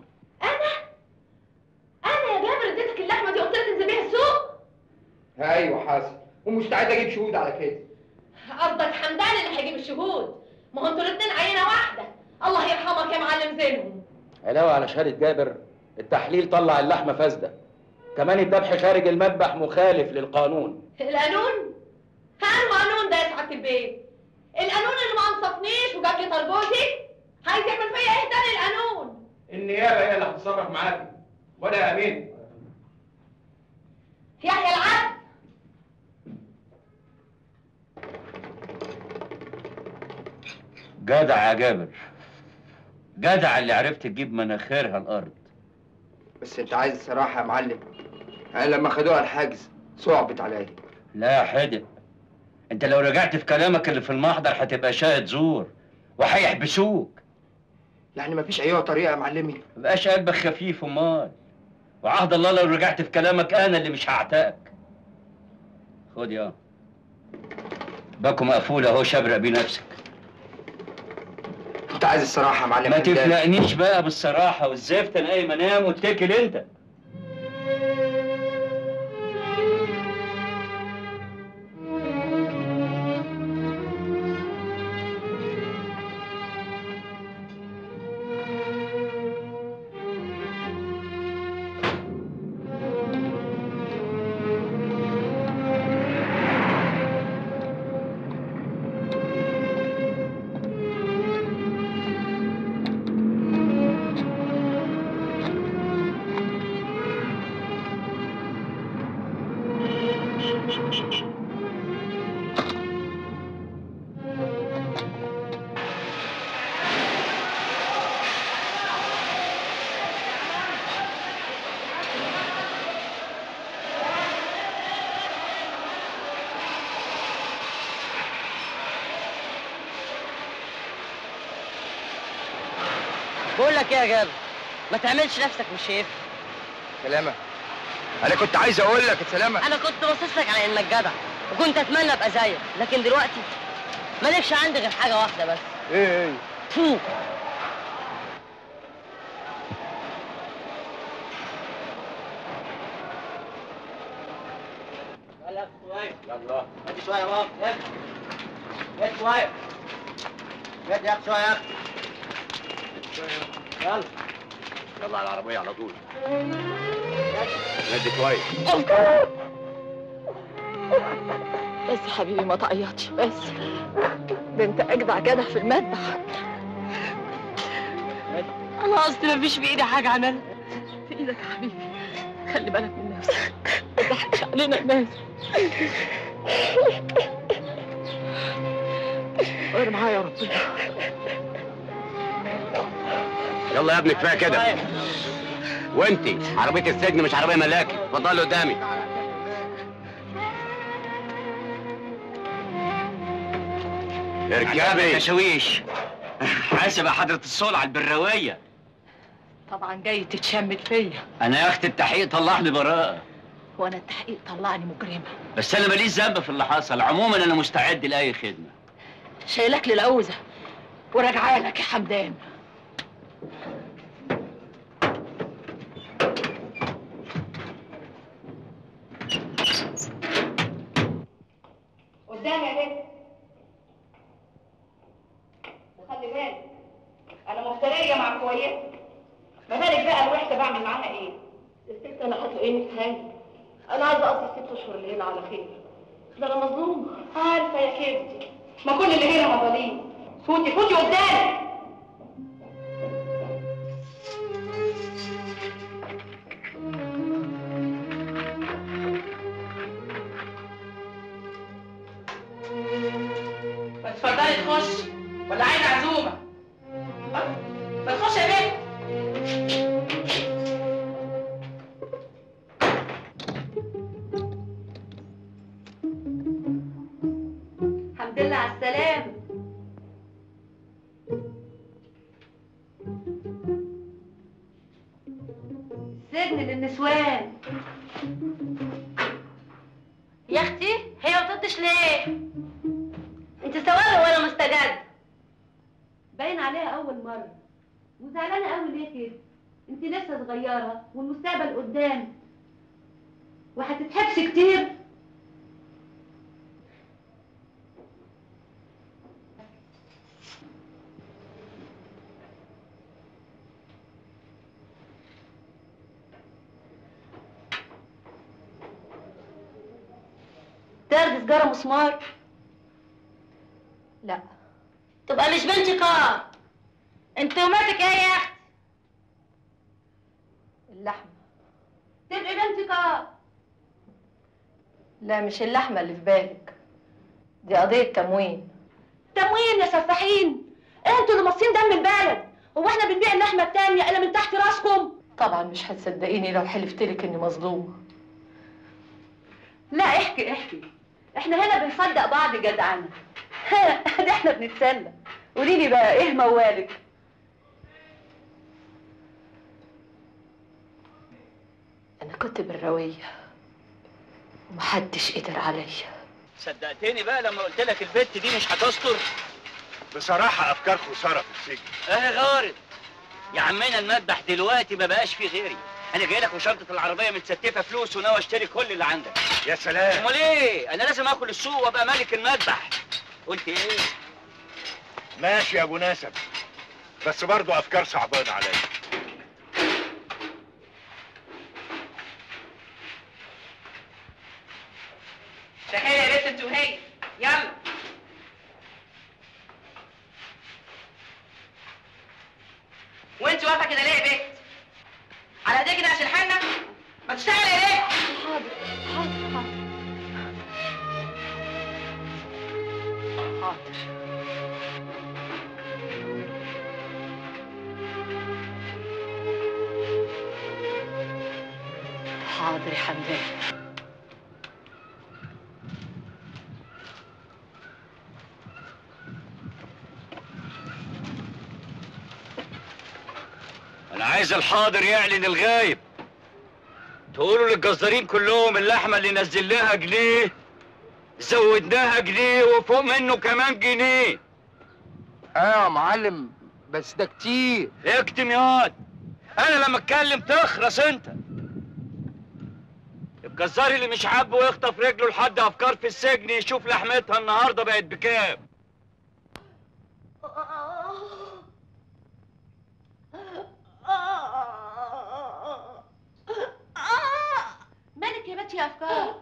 انا يا جابر اديتك اللحمه دي قلت لك تنزل بيها السوق ايوه حصل ومستعد اجيب شهود على كده قصدك حمدان اللي هيجيب الشهود ما هو انتوا الاثنين عينه واحده الله يرحمك يا معلم زينهم علاوة على شهادة جابر التحليل طلع اللحمة فاسدة كمان الذبح خارج المذبح مخالف للقانون القانون هل قانون ده يا سعاده البيت القانون اللي ما انصفنيش وجاب لي طربوزي عايز يعمل فيا ايه تاني القانون النيابه هي اللي هتتصرف معاك ولا يا امين يحيى العبد جدع يا جابر جدع اللي عرفت تجيب مناخيرها الارض بس انت عايز الصراحه يا معلم انا لما خدوها الحجز صعبت عليا لا يا حدق انت لو رجعت في كلامك اللي في المحضر هتبقى شاهد زور وهيحبسوك يعني مفيش اي طريقه يا معلمي مبقاش قلبك خفيف امال وعهد الله لو رجعت في كلامك انا اللي مش هعتقك خد يا باكو مقفول اهو شبرق بيه نفسك انت عايز الصراحه يا معلم ما حمدان. تفلقنيش بقى بالصراحه والزفت انا قايم انام واتكل انت بقول لك ايه يا جابر ما تعملش نفسك مش شايف سلامه انا كنت عايز اقول لك سلامه انا كنت باصص لك على انك جدع وكنت اتمنى ابقى زيك لكن دلوقتي مالكش عندي غير حاجه واحده بس ايه ايه فوق يلا يلا ادي شويه يا ماما ادي شويه ادي يا اخي شويه يا اخي يلا يلا على العربيه على طول نادي كويس بس يا حبيبي ما تعيطش بس ده انت اجدع جدع في المذبح انا قصدي مفيش بايدي حاجه اعملها في ايدك يا حبيبي خلي بالك من نفسك ما تضحكش علينا الناس وانا معايا ربنا يلا يا ابني كفايه كده وانتي عربيه السجن مش عربيه ملاكي اتفضلي قدامي اركبي تشويش حاسب يا حضرة الصول على البراوية طبعا جاي تتشمت فيا أنا يا أختي التحقيق طلع لي براءة وانا التحقيق طلعني مجرمه بس أنا ماليش ذنب في اللي حصل عموما أنا مستعد لأي خدمة شايلك للعوزه وراجعه لك يا حمدان ما بالك بقى الوحده بعمل معاها ايه الست انا هتلاقيني في هاني انا عايزه اقضي الست اشهر اللي هنا على خير ده انا مظلومه عارفه يا كبدي ما كل اللي هنا مظاليم فوتي فوتي قدامي اتفضلي تخش ولا عايزه عزومه ما تخش يا بنت الحمد لله على السلامه سجن للنسوان يا اختي هي ما بتردش ليه انت سواد ولا مستجد باين عليها اول مره وزعلانه قوي ليه كده انت لسه صغيره والمستقبل قدام وهتتحبسي كتير تاخدي سجاره مسمار لا تبقى مش بنتي كار انت وماتك ايه يا اختي اللحمه تبقي بنتي كار لا مش اللحمه اللي في بالك دي قضيه تموين تموين يا سفاحين انتوا اللي مصين دم البلد هو احنا بنبيع اللحمه التانية الا من تحت راسكم طبعا مش هتصدقيني لو حلفت لك اني مظلومه لا احكي احكي احنا هنا بنصدق بعض جدعانه ده احنا بنتسلى قولي لي بقى ايه موالك انا كنت بالرويه ومحدش قدر عليا صدقتني بقى لما قلت لك البت دي مش هتستر بصراحة أفكار خسارة في السجن اهي غارت يا عمنا المذبح دلوقتي ما بقاش فيه غيري انا جاي لك وشنطه العربيه متستفه فلوس وناوي اشتري كل اللي عندك يا سلام امال ايه انا لازم اكل السوق وابقى ملك المذبح قلت ايه ماشي يا أبو ناسب بس برضه أفكار صعبانة عليا تخيل يا بنت انت وهي يلا وانت واقفه كده ليه يا بنت على ايديك كده عشان حالنا ما تشتغلي يا ليه حاضر حاضر حاضر حاضر حاضر يا حمدان انا عايز الحاضر يعلن الغايب تقولوا للجزارين كلهم اللحمه اللي نزلناها جنيه زودناها جنيه وفوق منه كمان جنيه ايوه يا معلم بس ده كتير اكتم ياض انا لما اتكلم تخرس انت الجزار اللي مش عاجبه يخطف رجله لحد افكار في السجن يشوف لحمتها النهارده بقت بكام مالك يا بنتي يا افكار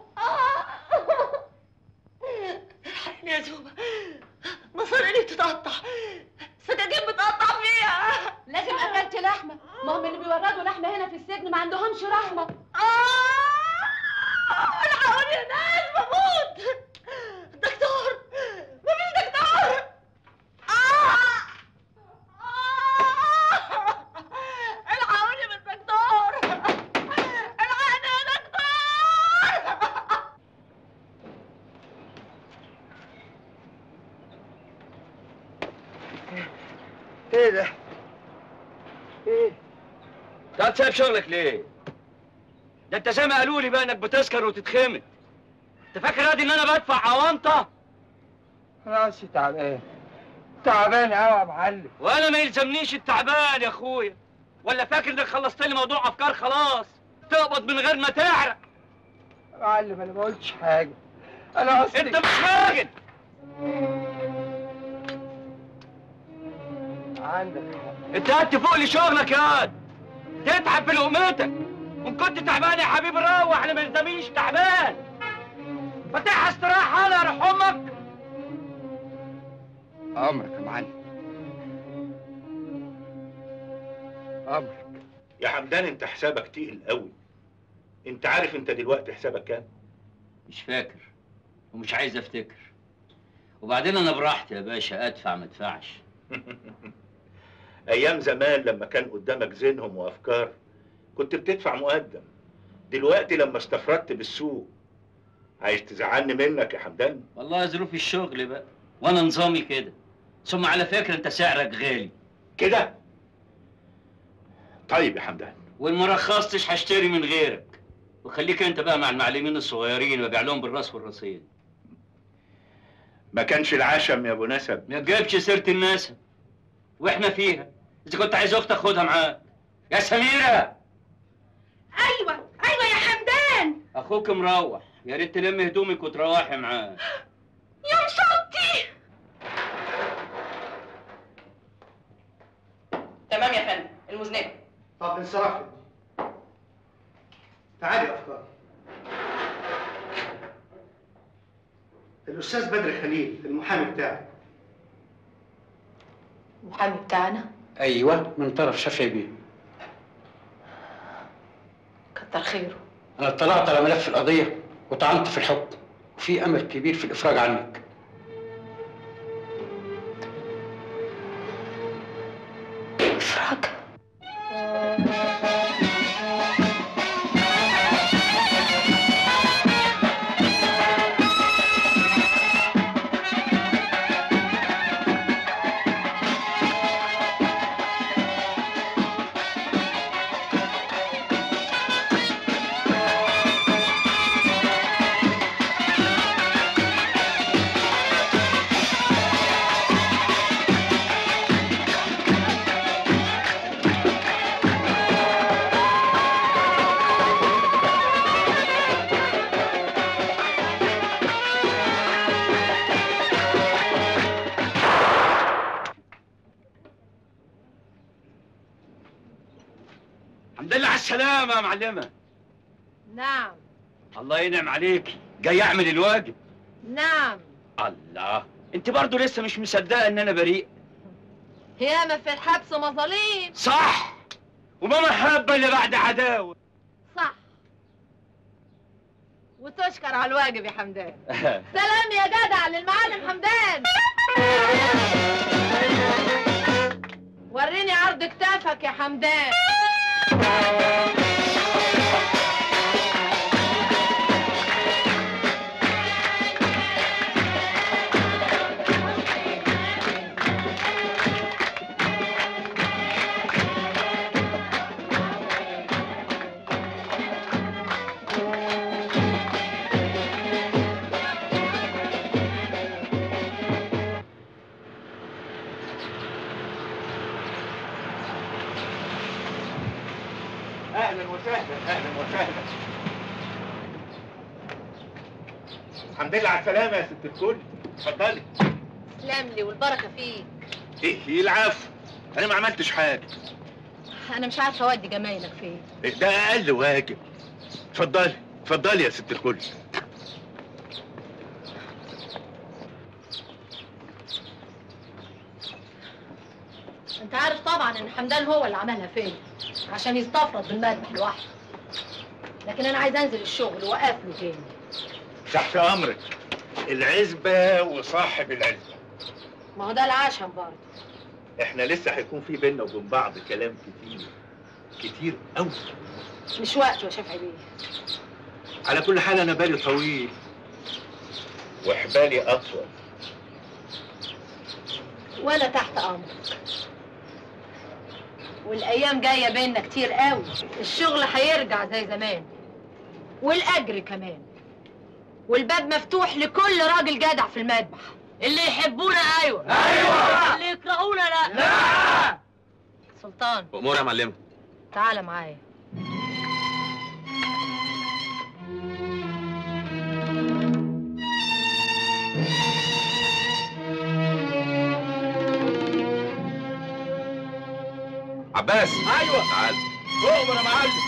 الحقني يا زوبة مصاريني بتتقطع سكاكين بتقطع فيها لازم اكلت لحمه ما هم اللي بيوردوا لحمه هنا في السجن ما عندهمش رحمه الحقوني يا ناس بموت دكتور مفيش دكتور الحقوني من الدكتور الحقني يا دكتور ايه ده؟ ايه؟ طب سايب شغلك ليه؟ ده انت زي ما قالوا لي بقى انك بتسكر وتتخمد انت فاكر ادي ان انا بدفع عوانطه راسي تعبان تعبان قوي يا معلم وانا ما يلزمنيش التعبان يا اخويا ولا فاكر انك خلصت لي موضوع افكار خلاص تقبض من غير ما تعرق يا معلم انا ما قلتش حاجه انا اصلي انت مش راجل عندك حق انت قاعد تفوق لي شغلك يا واد تتعب بلقمتك وان كنت تعبان يا حبيبي روح انا ما يلزمنيش تعبان فتح استراحه انا روح امك امرك يا معلم امرك يا حمدان انت حسابك تقيل قوي انت عارف انت دلوقتي حسابك كام مش فاكر ومش عايز افتكر وبعدين انا براحتي يا باشا ادفع ما ادفعش ايام زمان لما كان قدامك ذهنهم وافكار كنت بتدفع مقدم دلوقتي لما استفردت بالسوق عايز تزعلني منك يا حمدان والله ظروف الشغل بقى وانا نظامي كده ثم على فكره انت سعرك غالي كده طيب يا حمدان وان ما رخصتش هشتري من غيرك وخليك انت بقى مع المعلمين الصغيرين وبيع لهم بالراس والرصين ما كانش العشم يا ابو نسب ما تجيبش سيره النسب واحنا فيها اذا كنت عايز اختك خدها معاك يا سميره ايوه ايوه يا حمدان اخوك مروح يا ريت تلم هدومك وتروحي معاه يا مشطي تمام يا فندم المذنبه طب انصرفي تعالي يا افكار الاستاذ بدر خليل المحامي بتاعي المحامي بتاعنا ايوه من طرف شافعي بيه كتر خيره انا اطلعت على ملف القضيه وطعنت في الحكم وفي امل كبير في الافراج عنك افراج الحمد لله على السلامه يا معلمه نعم الله ينعم عليك جاي اعمل الواجب نعم الله انت برضو لسه مش مصدقه ان انا بريء ياما في الحبس مظاليم صح وما محبه اللي بعد عداوه صح وتشكر على الواجب يا حمدان سلام يا جدع للمعلم حمدان وريني عرض كتافك يا حمدان اهلا وسهلا اهلا وسهلا الحمد لله على السلامه يا ست الكل اتفضلي تسلم لي والبركه فيك ايه العفو انا ما عملتش حاجه انا مش عارفه اودي جمايلك فين إيه ده اقل واجب اتفضلي اتفضلي يا ست الكل انت عارف طبعا ان حمدان هو اللي عملها فيا عشان يستفرد بالمذبح لوحده لكن انا عايز انزل الشغل واقف له تاني تحت امرك العزبه وصاحب العزبه ما هو ده العشم برضه احنا لسه هيكون في بينا وبين بعض كلام كتير كتير قوي مش وقته يا شافعي بيه على كل حال انا بالي طويل وحبالي اطول وانا تحت امرك والايام جايه بينا كتير قوي الشغل هيرجع زي زمان والاجر كمان والباب مفتوح لكل راجل جدع في المذبح اللي يحبونا ايوه ايوه اللي يكرهونا لا لا سلطان امور يا معلمه تعالى معايا عباس ايوه تعال اؤمر يا معلم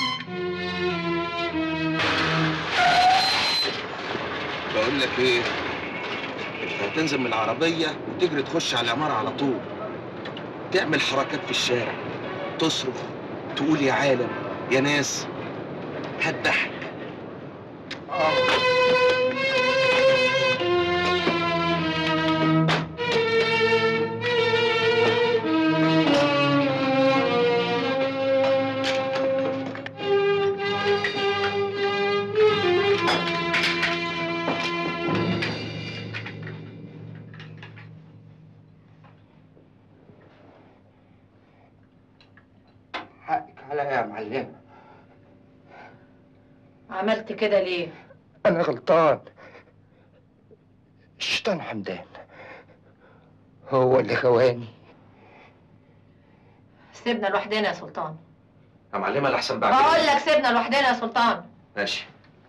بقول لك ايه انت هتنزل من العربيه وتجري تخش على العماره على طول تعمل حركات في الشارع تصرخ تقول يا عالم يا ناس هتضحك حقك عليا يا معلم عملت كده ليه؟ انا غلطان الشيطان حمدان هو اللي خواني سيبنا لوحدنا يا سلطان يا معلمه الاحسن بعد بقول لك سيبنا لوحدنا يا سلطان ماشي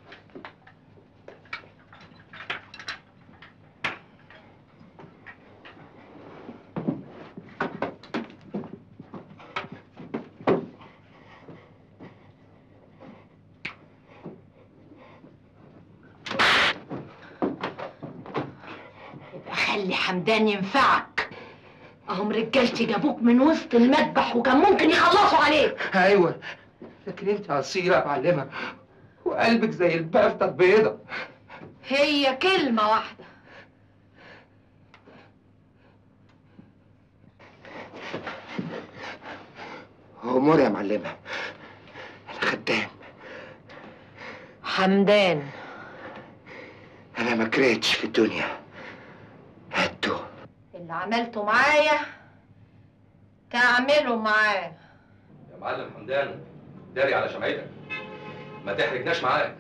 يبقى خلي حمدان ينفعك اهم رجالتي جابوك من وسط المذبح وكان ممكن يخلصوا عليك ايوه لكن انت عصيرة يا معلمة وقلبك زي البافتة البيضة هي كلمة واحدة امور يا معلمة انا خدام حمدان انا ما كرهتش في الدنيا اللي عملته معايا تعمله معاه يا معلم حمدان داري على شمعتك ما تحرجناش معاك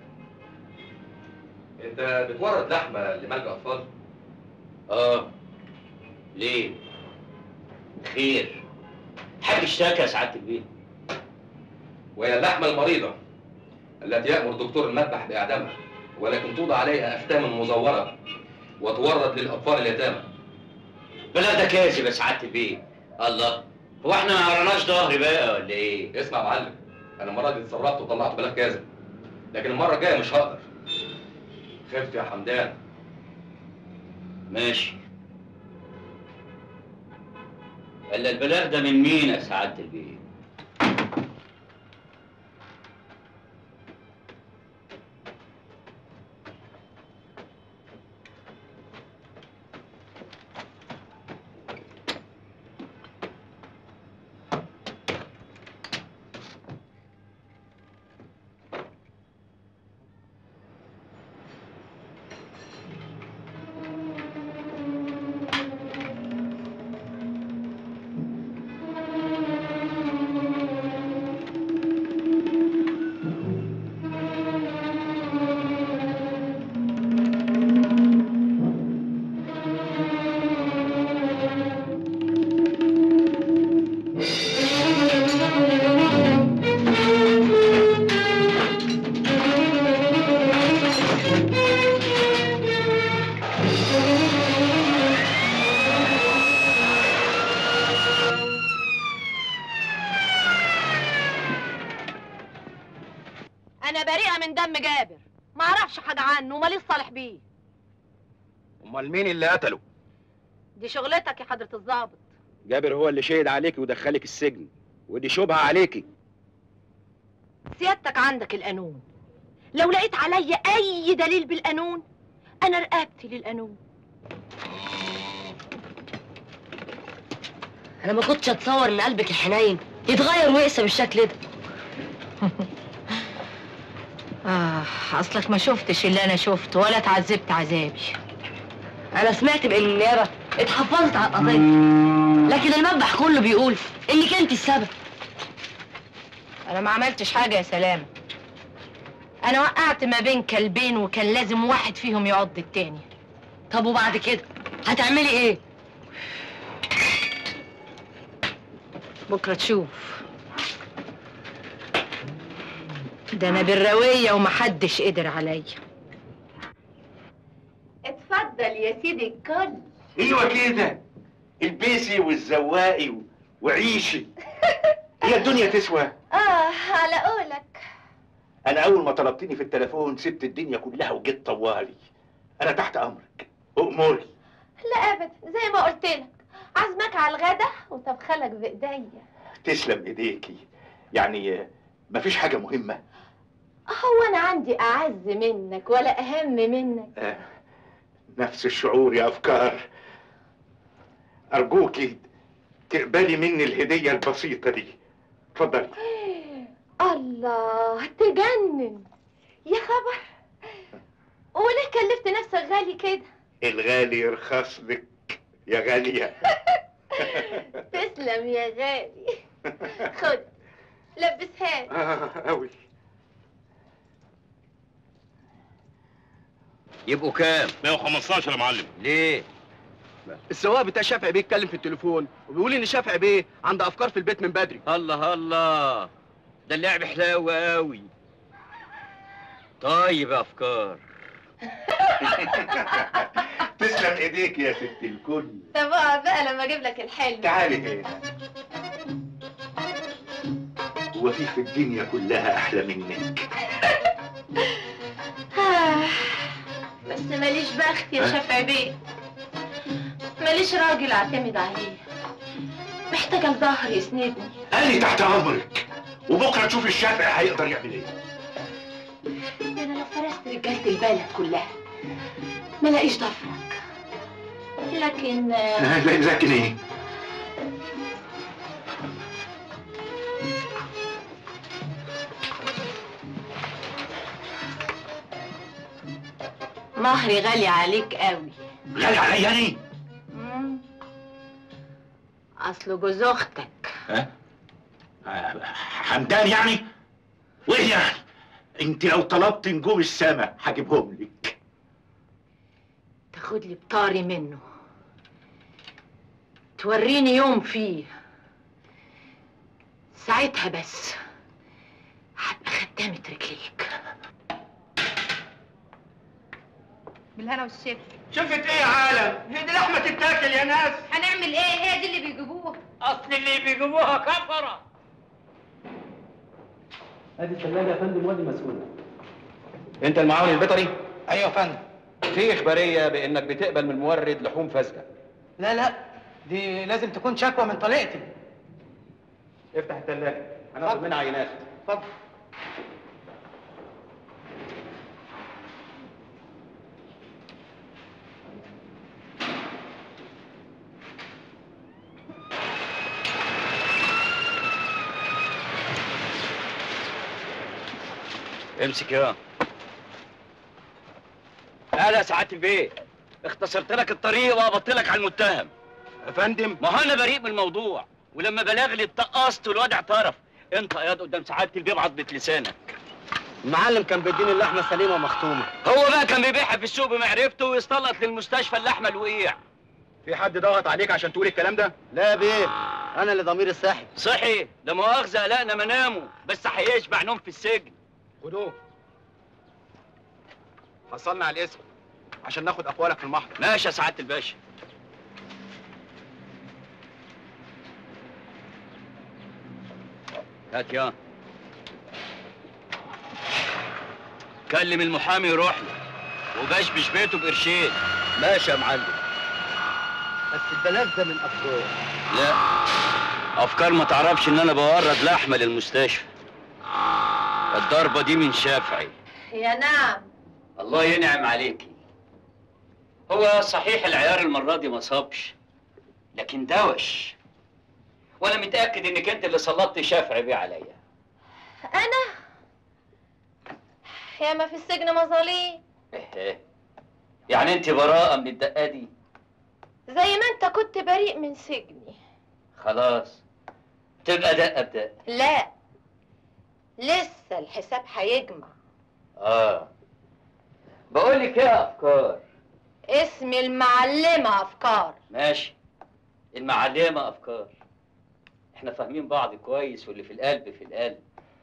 انت بتورد لحمه لملجأ اطفال اه ليه؟ خير حد اشتكى يا سعاده البيت وهي اللحمه المريضه التي يأمر دكتور المذبح بإعدامها ولكن توضع عليها أختام مزورة وتورد للأطفال اليتامى بلا ده كاذب يا سعاده البيت الله هو احنا ما قرناش ظهري بقى ولا ايه؟ اسمع يا معلم أنا المرة دي اتصرفت وطلعت بلاغ كاذب لكن المرة الجاية مش هقدر خفت يا حمدان ماشي الا البلاغ ده من مين يا سعاده البيت؟ انا بريئه من دم جابر ما اعرفش حاجه عنه وماليش صالح بيه أمال مين اللي قتله؟ دي شغلتك يا حضره الضابط جابر هو اللي شهد عليكي ودخلك السجن ودي شبهة عليكي سيادتك عندك القانون لو لقيت عليا اي دليل بالقانون انا رقبتي للقانون انا ما كنتش اتصور ان قلبك الحنين يتغير ويقسى بالشكل ده آه أصلك ما شفتش اللي أنا شفته ولا اتعذبت عذابي انا سمعت بان النيابه اتحفظت على القضيه لكن المذبح كله بيقول انك انت السبب أنا ما عملتش حاجة يا سلام أنا وقعت ما بين كلبين وكان لازم واحد فيهم يعض التاني طب وبعد كده هتعملي ايه بكرة تشوف ده أنا بالروية ومحدش قدر عليا اتفضل يا سيدي الكل ايوه كده البيسي والزواقي و- وعيشي هي الدنيا تسوى اه على قولك انا اول ما طلبتني في التليفون سبت الدنيا كلها وجيت طوالي انا تحت امرك اموري لا ابدا زي ما قلت لك عازمك على الغدا وطبخلك بايديا تسلم ايديكي يعني آه، مفيش حاجه مهمه هو انا عندي اعز منك ولا اهم منك آه، نفس الشعور يا افكار ارجوكي تقبلي مني الهديه البسيطه دي اتفضلي الله تجنن يا خبر وليه كلفت نفسك غالي كده الغالي يرخص لك يا غاليه تسلم يا غالي خد لبسها لي. اه قوي يبقوا كام 115 يا معلم ليه السواق بتاع شافعي بيه اتكلم في التليفون وبيقول ان شافعي بيه عنده افكار في البيت من بدري الله الله ده اللعب حلاوة قوي طيب يا افكار تسلم ايديك يا ست الكل طب اقعد بقى لما اجيب لك الحلم تعالي هنا هو في في الدنيا كلها احلى منك آه، بس ماليش بخت يا ها؟ شافعي بيه ماليش راجل اعتمد عليه محتاجه لظهر يسندني انا تحت امرك وبكره تشوف الشافعي هيقدر يعمل ايه ده انا لو فرست رجاله البلد كلها ما لاقيش ضفرك لكن آه، لا- لكن ايه مهري غالي عليك قوي غالي عليا انا مم. اصله جوز اختك حمدان يعني وايه يعني انت لو طلبت نجوم السما هجيبهم لك تاخد لي بطاري منه توريني يوم فيه ساعتها بس هبقى خدامة رجليك بالهنا والشفا شفت ايه يا عالم هي دي لحمه تتاكل يا ناس هنعمل ايه هي دي اللي بيجيبوها اصل اللي بيجيبوها كفرة ادي الثلاجه يا فندم وادي مسؤولة انت المعاون البيطري ايوه يا فندم في اخباريه بانك بتقبل من المورد لحوم فاسده لا لا دي لازم تكون شكوى من طليقتي افتح الثلاجه هناخد منها عينات اتفضل امسك يا لا لا سعادة البيت اختصرت لك الطريق وقبضت لك على المتهم يا فندم ما هو انا بريء من الموضوع ولما بلاغ لي اتقصت والواد اعترف انت قياد قدام سعادة البيت بعضمة لسانك المعلم كان بيديني اللحمه سليمه مختومه هو بقى كان بيبيعها في السوق بمعرفته ويستلط للمستشفى اللحمه الوقيع في حد ضغط عليك عشان تقول الكلام ده لا يا بيه انا اللي ضميري الصاحي صحي لا مؤاخذة قلقنا منامه بس هيشبع نوم في السجن خدوه حصلنا على الاسم عشان ناخد اقوالك في المحضر ماشي يا سعادة الباشا هات يا كلم المحامي يروح له وبشبش بيته بقرشين ماشي يا معلم بس البلاغ ده من افكار لا افكار ما تعرفش ان انا بورد لحمه للمستشفى الضربه دي من شافعي يا نعم الله ينعم عليكي هو صحيح العيار المرة دي ما صابش لكن دوش وانا متأكد انك انت اللي سلطت شافعي بيه عليا انا يا ما في السجن مظاليم إيه. يعني انت براءة من الدقة دي زي ما انت كنت بريء من سجني خلاص تبقى دقة بدقة لا لسه الحساب هيجمع اه بقول لك ايه يا افكار اسمي المعلمة افكار ماشي المعلمة افكار احنا فاهمين بعض كويس واللي في القلب في القلب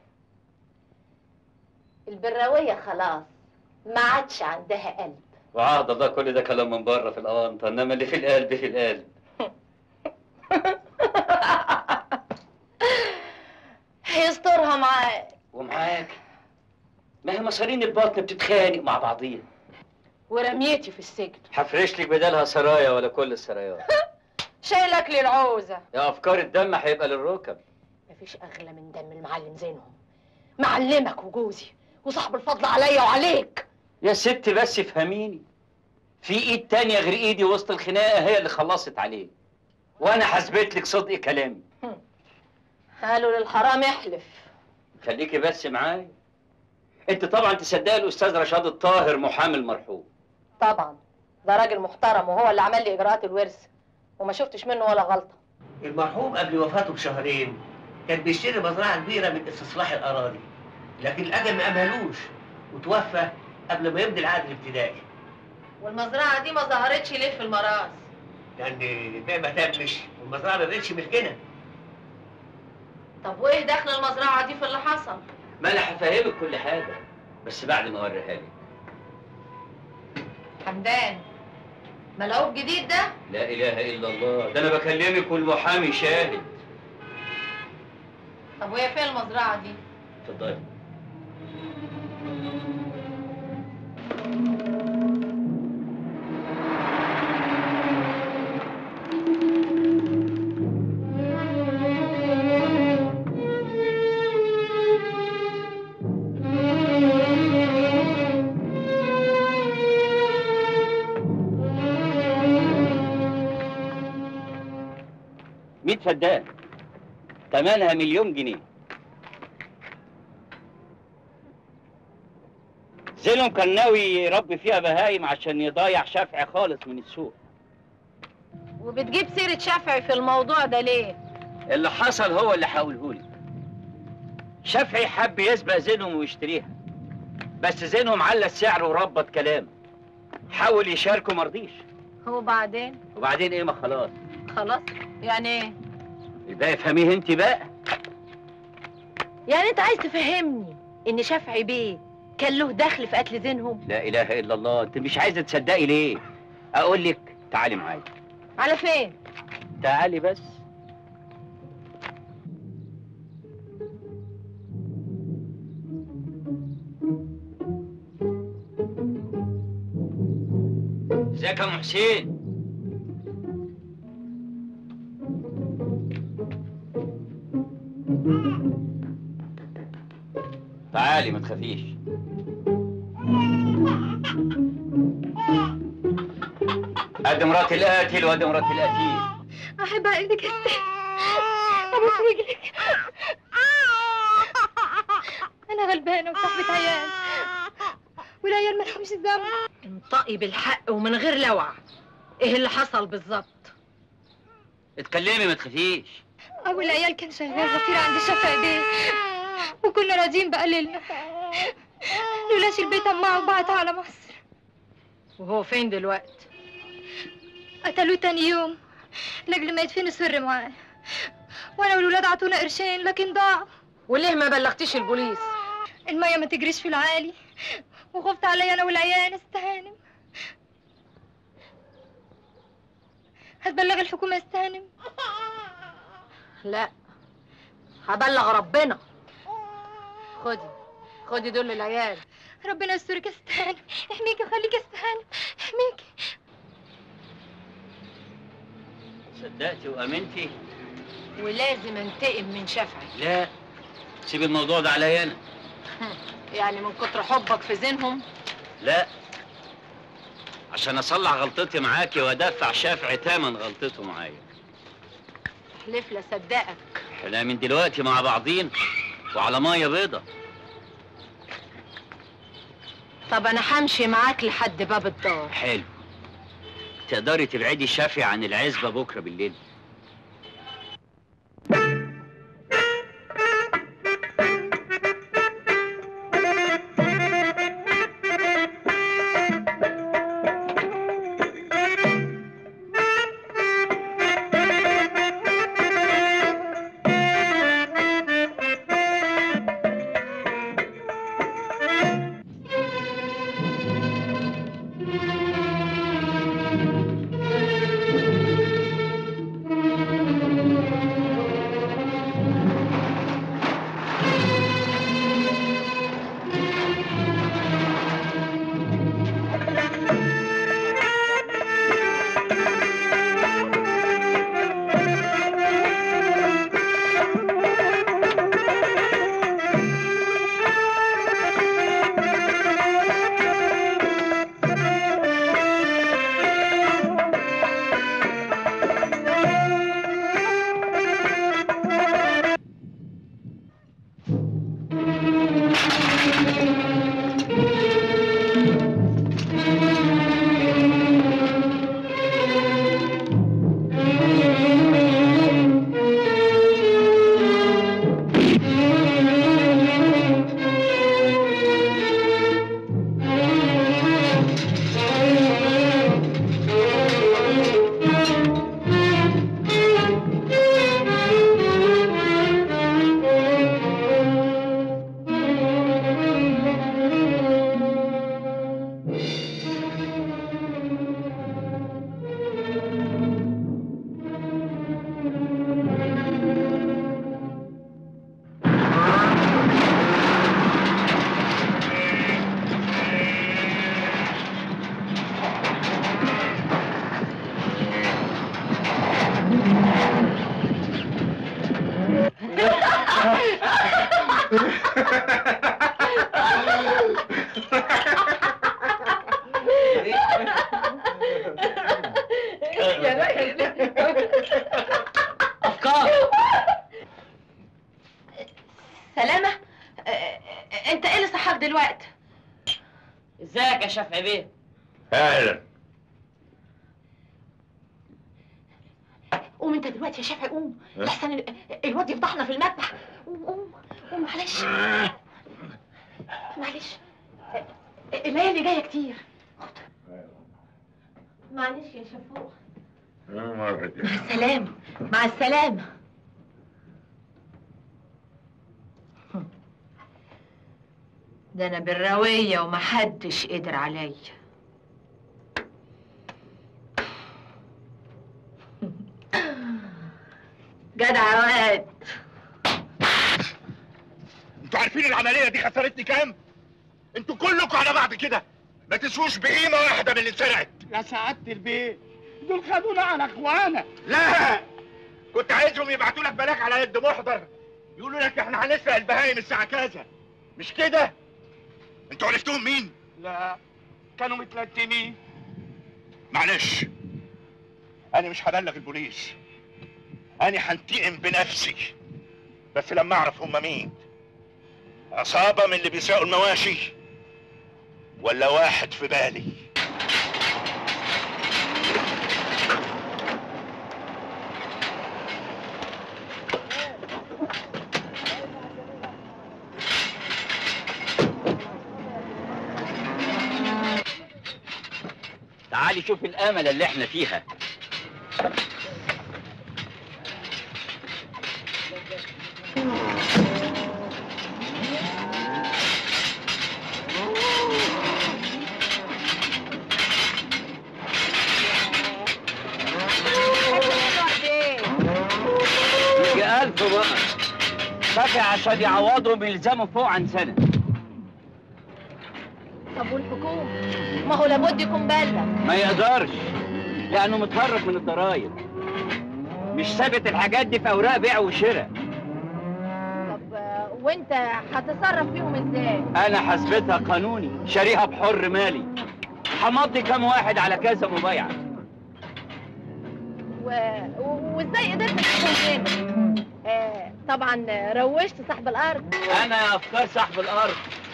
البراوية خلاص ما عادش عندها قلب وعهد الله كل ده كلام من بره في الاونطه انما اللي في القلب في القلب يستر مصارها معاك ومعاك ما هي مصارين البطن بتتخانق مع بعضيها ورميتي في السجن هفرش لك بدالها سرايا ولا كل السرايات شايلك للعوزة يا افكار الدم هيبقى للركب مفيش أغلى من دم المعلم زينهم معلمك وجوزي وصاحب الفضل عليا وعليك يا ست بس افهميني في ايد تانية غير ايدي وسط الخناقه هي اللي خلصت عليه وانا حسبت لك صدق كلامي قالوا للحرام احلف خليكي بس معايا انت طبعا تصدقي الاستاذ رشاد الطاهر محامي المرحوم طبعا ده راجل محترم وهو اللي عمل لي إجراءات الورث وما شفتش منه ولا غلطة المرحوم قبل وفاته بشهرين كان بيشتري مزرعة كبيرة من استصلاح الأراضي لكن الأجل ما أمهلوش وتوفى قبل ما يمضي العقد الابتدائي والمزرعة دي ما ظهرتش ليه في المراس لأن البيع ما تمش والمزرعة ما بقتش ملكنا طب وايه دخل المزرعة دي في اللي حصل ما انا هفهمك كل حاجه بس بعد ما اوريها لك حمدان ملعوب جديد ده لا اله الا الله ده انا بكلمك والمحامي شاهد طب وهي فين المزرعة دي اتفضلي مية فدان تمنها مليون جنيه زينهم كان ناوي يربي فيها بهايم عشان يضيع شافعي خالص من السوق وبتجيب سيرة شافعي في الموضوع ده ليه اللي حصل هو اللي هقولهولك شافعي حب يسبق زينهم ويشتريها بس زينهم على السعر وربط كلامه حاول يشاركه مرضيش وبعدين وبعدين ايه ما خلاص خلاص يعني ايه الباقي افهميه انت بقى يعني انت عايز تفهمني ان شافعي بيه كان له دخل في قتل زينهم لا اله الا الله انت مش عايزه تصدقي ليه اقول لك تعالي معايا على فين تعالي بس ازيك يا ام حسين تعالي ما تخافيش ادي مرات القاتل وادي مرات القتيل احب ايدك يا ستي ابوس رجلك انا غلبانه وصاحبه عيال والعيال مالهمش ذنب انطقي بالحق ومن غير لوع ايه اللي حصل بالظبط اتكلمي ما تخافيش ابو العيال كان شغال غفير عند شفا بيه وكنا راضيين بقللنا لولاش البيت طمعوا وبعتوا على مصر وهو فين دلوقتي قتلوه تاني يوم لاجل ما يدفنوا سر معاه وانا والولاد عطونا قرشين لكن ضاعوا وليه ما بلغتيش البوليس المية ما تجريش في العالي وخفت عليا انا والعيال استهانم هتبلغ الحكومة استهانم لا هبلغ ربنا خدي خدي دول للعيال ربنا يسترك استهانم احميكي وخليكي استهانم احميكي صدقتي وامنتي ولازم انتقم من شفعي لا سيب الموضوع ده عليا انا يعني من كتر حبك في زينهم لا عشان اصلح غلطتي معاكي وادفع شافعي تمن غلطته معايا احلف لا صدقك احنا من دلوقتي مع بعضين وعلى ميه بيضة طب انا همشي معاك لحد باب الدار حلو تقدري تبعدي شافعي عن العزبة بكرة بالليل سلامة آه، آه، انت ايه اللي صحاك دلوقتي ازيك يا شافعي بيه اهلا قوم انت دلوقتي يا شافعي قوم ها؟ لحسن ال- الواد يفضحنا في المذبح قوم قوم قوم معلش معلش آه، الليالي جايه كتير معلش يا شفوق مع السلامة مع السلامة ده انا بالراوية ومحدش قدر عليا جدع يا واد انتوا عارفين العمليه دي خسرتني كام انتوا كلكم على بعض كده ما تسووش بقيمه واحده من اللي اتسرقت يا سعادة البيه دول خدونا على اخوانا لا كنت عايزهم يبعتوا لك بلاغ على يد محضر يقولوا لك احنا هنسرق البهايم الساعه كذا مش كده انتوا عرفتوهم مين لا كانوا متلتمين معلش انا مش هبلغ البوليس انا هنتقم بنفسي بس لما اعرف هم مين عصابه من اللي بيسرقوا المواشي ولا واحد في بالي تعالي شوف الامل اللي احنا فيها يجي ألف بقى كافي عشان يعوضهم يلزموا فوق عن سنة طب والحكومة ما هو لابد يكون بلغ ما يقدرش لأنه متهرب من الضرايب مش ثابت الحاجات دي في أوراق بيع وشراء طب آه، وانت هتتصرف فيهم ازاي أنا حسبتها قانوني شاريها بحر مالي همضي كام واحد على كذا مبايعة و... و- وازاي قدرت تكون هنا آه طبعا روشت صاحب الارض أنا يا أفكار صاحب الأرض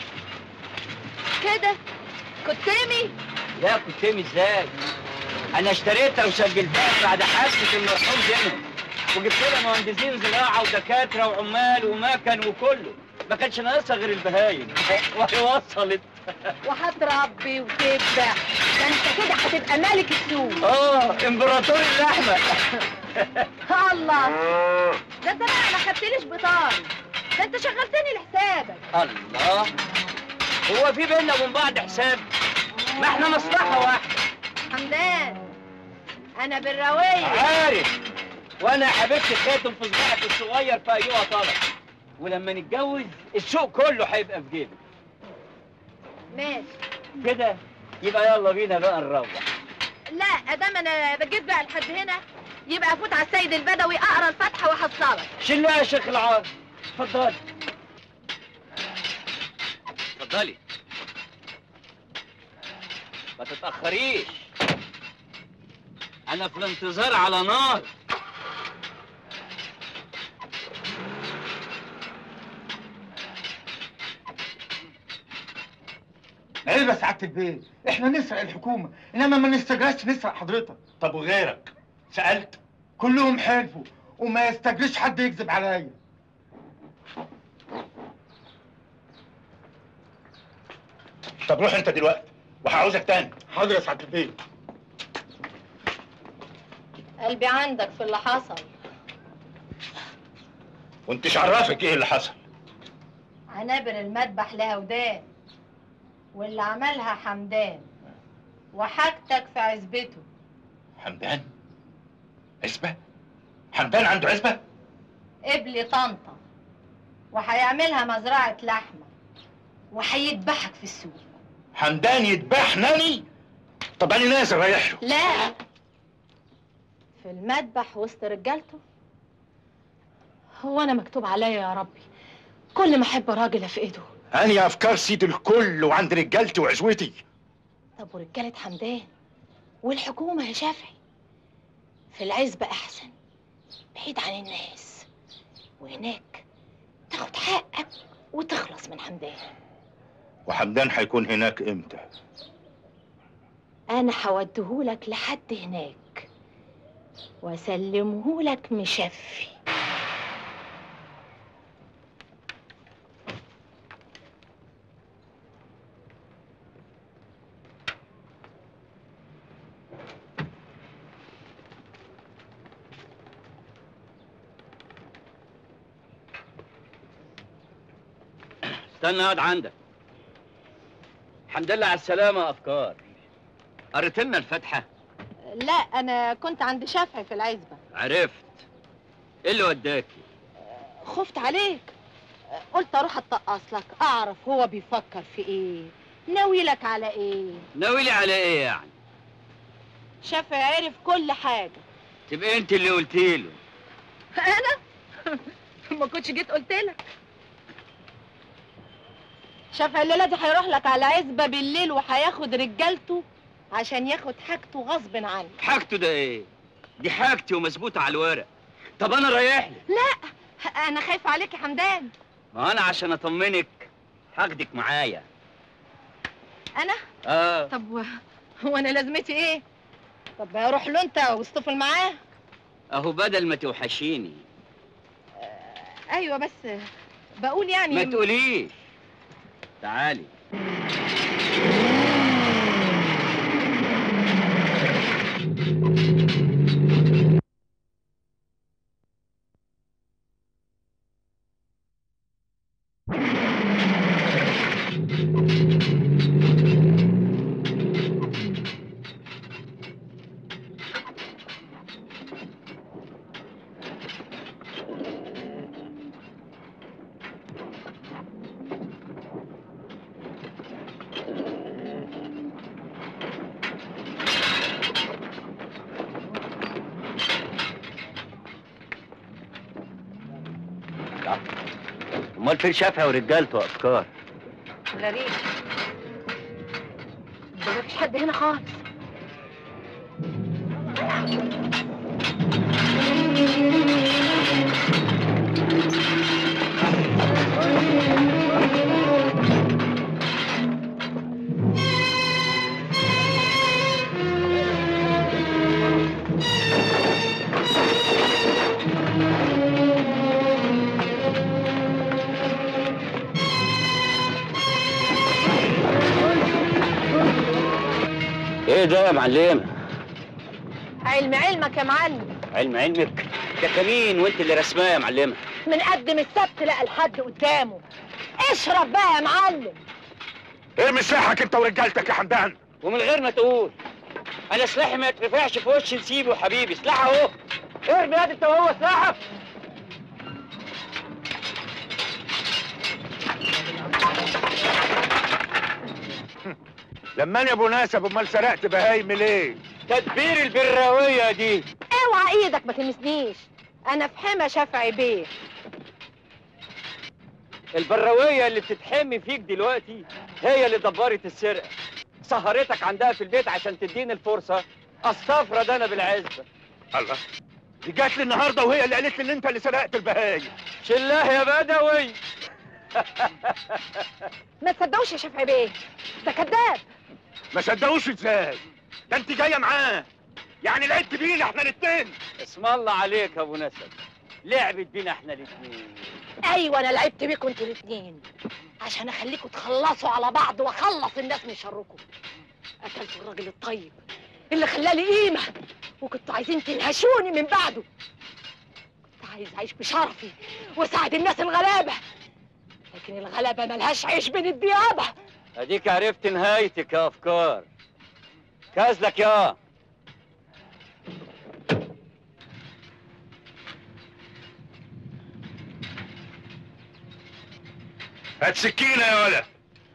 كده كتامي لا كنت ازاي انا اشتريتها وسجلتها بعد حادثه المرحوم زينب وجبت لها مهندسين زراعه ودكاتره وعمال ومكن وكله ما كانش ناقصها غير البهايم وهي وصلت وهتربي وتذبح ده انت كده هتبقى ملك السوق اه امبراطور اللحمه الله ده انت بقى ما خدتليش بطاري ده انت شغلتني لحسابك الله هو في بينا وبين بعض حساب ما احنا مصلحه واحده حمدان انا بالراوية عارف وانا يا حبيبتي خاتم في صباعك الصغير في ايوه طلب ولما نتجوز السوق كله هيبقى في جيبك ماشي كده يبقى يلا بينا بقى نروح لا ادام انا جيت بقى لحد هنا يبقى افوت على السيد البدوي اقرا الفاتحه واحصلك شلها يا شيخ العار اتفضلي اتفضلي ما تتأخريش أنا في الانتظار على نار عيب يا سعادة البيت احنا نسرق الحكومة انما ما نستجراش نسرق حضرتك طب وغيرك سألت كلهم حلفوا وما يستجريش حد يكذب عليا طب روح انت دلوقتي وهعوزك تاني حاضر يا سعادة البيت قلبي عندك في اللي حصل وانتش عرفك ايه اللي حصل عنابر المذبح لها ودان واللي عملها حمدان وحاجتك في عزبته حمدان عزبة حمدان عنده عزبة قبل طنطا وهيعملها مزرعة لحمة وهيذبحك في السوق حمدان يذبحني طب انا نازل رايح له لا في المذبح وسط رجالته هو انا مكتوب عليا يا ربي كل ما احب راجل في ايده انا افكار سيد الكل وعند رجالتي وعزوتي طب ورجالة حمدان والحكومة يا شافعي في العزبة أحسن بعيد عن الناس وهناك تاخد حقك وتخلص من حمدان وحمدان هيكون هناك امتى انا هوديهولك لحد هناك واسلمهولك مشفي استنى اقعد عندك الحمد لله على السلامة يا أفكار قريت لنا الفاتحة لا انا كنت عند شافعي في العزبه عرفت ايه اللي وداكي خفت عليك قلت اروح اتقص لك اعرف هو بيفكر في ايه ناوي لك على ايه ناويلي على ايه يعني شافعي عرف كل حاجه تبقى انت اللي قلتي له انا ما كنتش جيت قلت لك شافعي الليله دي هيروح لك على عزبه بالليل وهياخد رجالته عشان ياخد حاجته غصب عنه حاجته ده ايه دي حاجتي ومثبوتة على الورق طب انا رايح لك لا انا خايفه عليك يا حمدان ما انا عشان اطمنك هاخدك معايا انا اه طب و... هو انا لازمتي ايه طب روح له انت واصطفل معاه اهو بدل ما توحشيني ايوه بس بقول يعني ما تقوليش تعالي امال فين شافعي ورجالته افكار غريب ده مفيش حد هنا خالص ايه ده يا معلمه علم علمك يا معلم علم علمك ده كمين وانت اللي رسماه يا معلمه من قدم السبت لقى الحد قدامه اشرب بقى يا معلم ارمي سلاحك انت ورجالتك يا حمدان ومن غير ما تقول انا سلاحي ما يترفعش في وش نسيبه حبيبي سلاح اهو ارمي يد انت وهو سلاحك لما انا ابو ناسب امال سرقت بهايم ليه تدبير البراويه دي اوعى ايدك ما تلمسنيش انا في حمى شافعي بيه البراويه اللي بتتحمي فيك دلوقتي هي اللي دبرت السرقه سهرتك عندها في البيت عشان تديني الفرصه استفرد انا بالعزبه الله دي جات لي النهارده وهي اللي قالت لي ان انت اللي سرقت البهايم شلاه يا بدوي ما تصدقوش يا شافعي بيه ده كذاب ما صدقوش ازاي ده انت جايه معاه يعني لعبت بينا احنا الاتنين اسم الله عليك يا ابو نسب لعبت بينا احنا الاتنين ايوه انا لعبت بيكم انتوا الاتنين عشان اخليكم تخلصوا على بعض واخلص الناس من شركم قتلتوا الراجل الطيب اللي خلالي قيمه وكنتوا عايزين تنهشوني من بعده كنت عايز اعيش بشرفي واساعد الناس الغلابه لكن الغلابه ملهاش عيش بين الديابه اديك عرفت نهايتك يا افكار كازلك يا هات سكينه يا ولد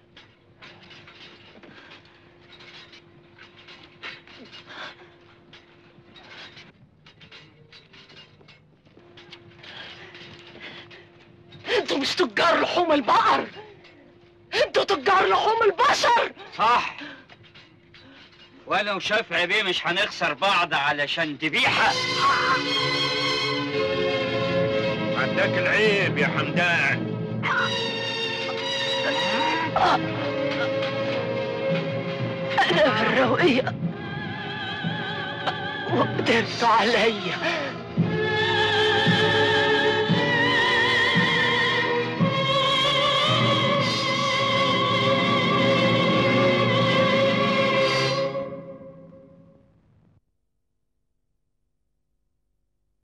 انتوا مش تجار لحوم البقر انتوا تجار لحوم البشر صح وانا وشافعي بيه مش هنخسر بعض علشان ذبيحه لكن عيب يا حمدان أنا بالروية وقدرت عليا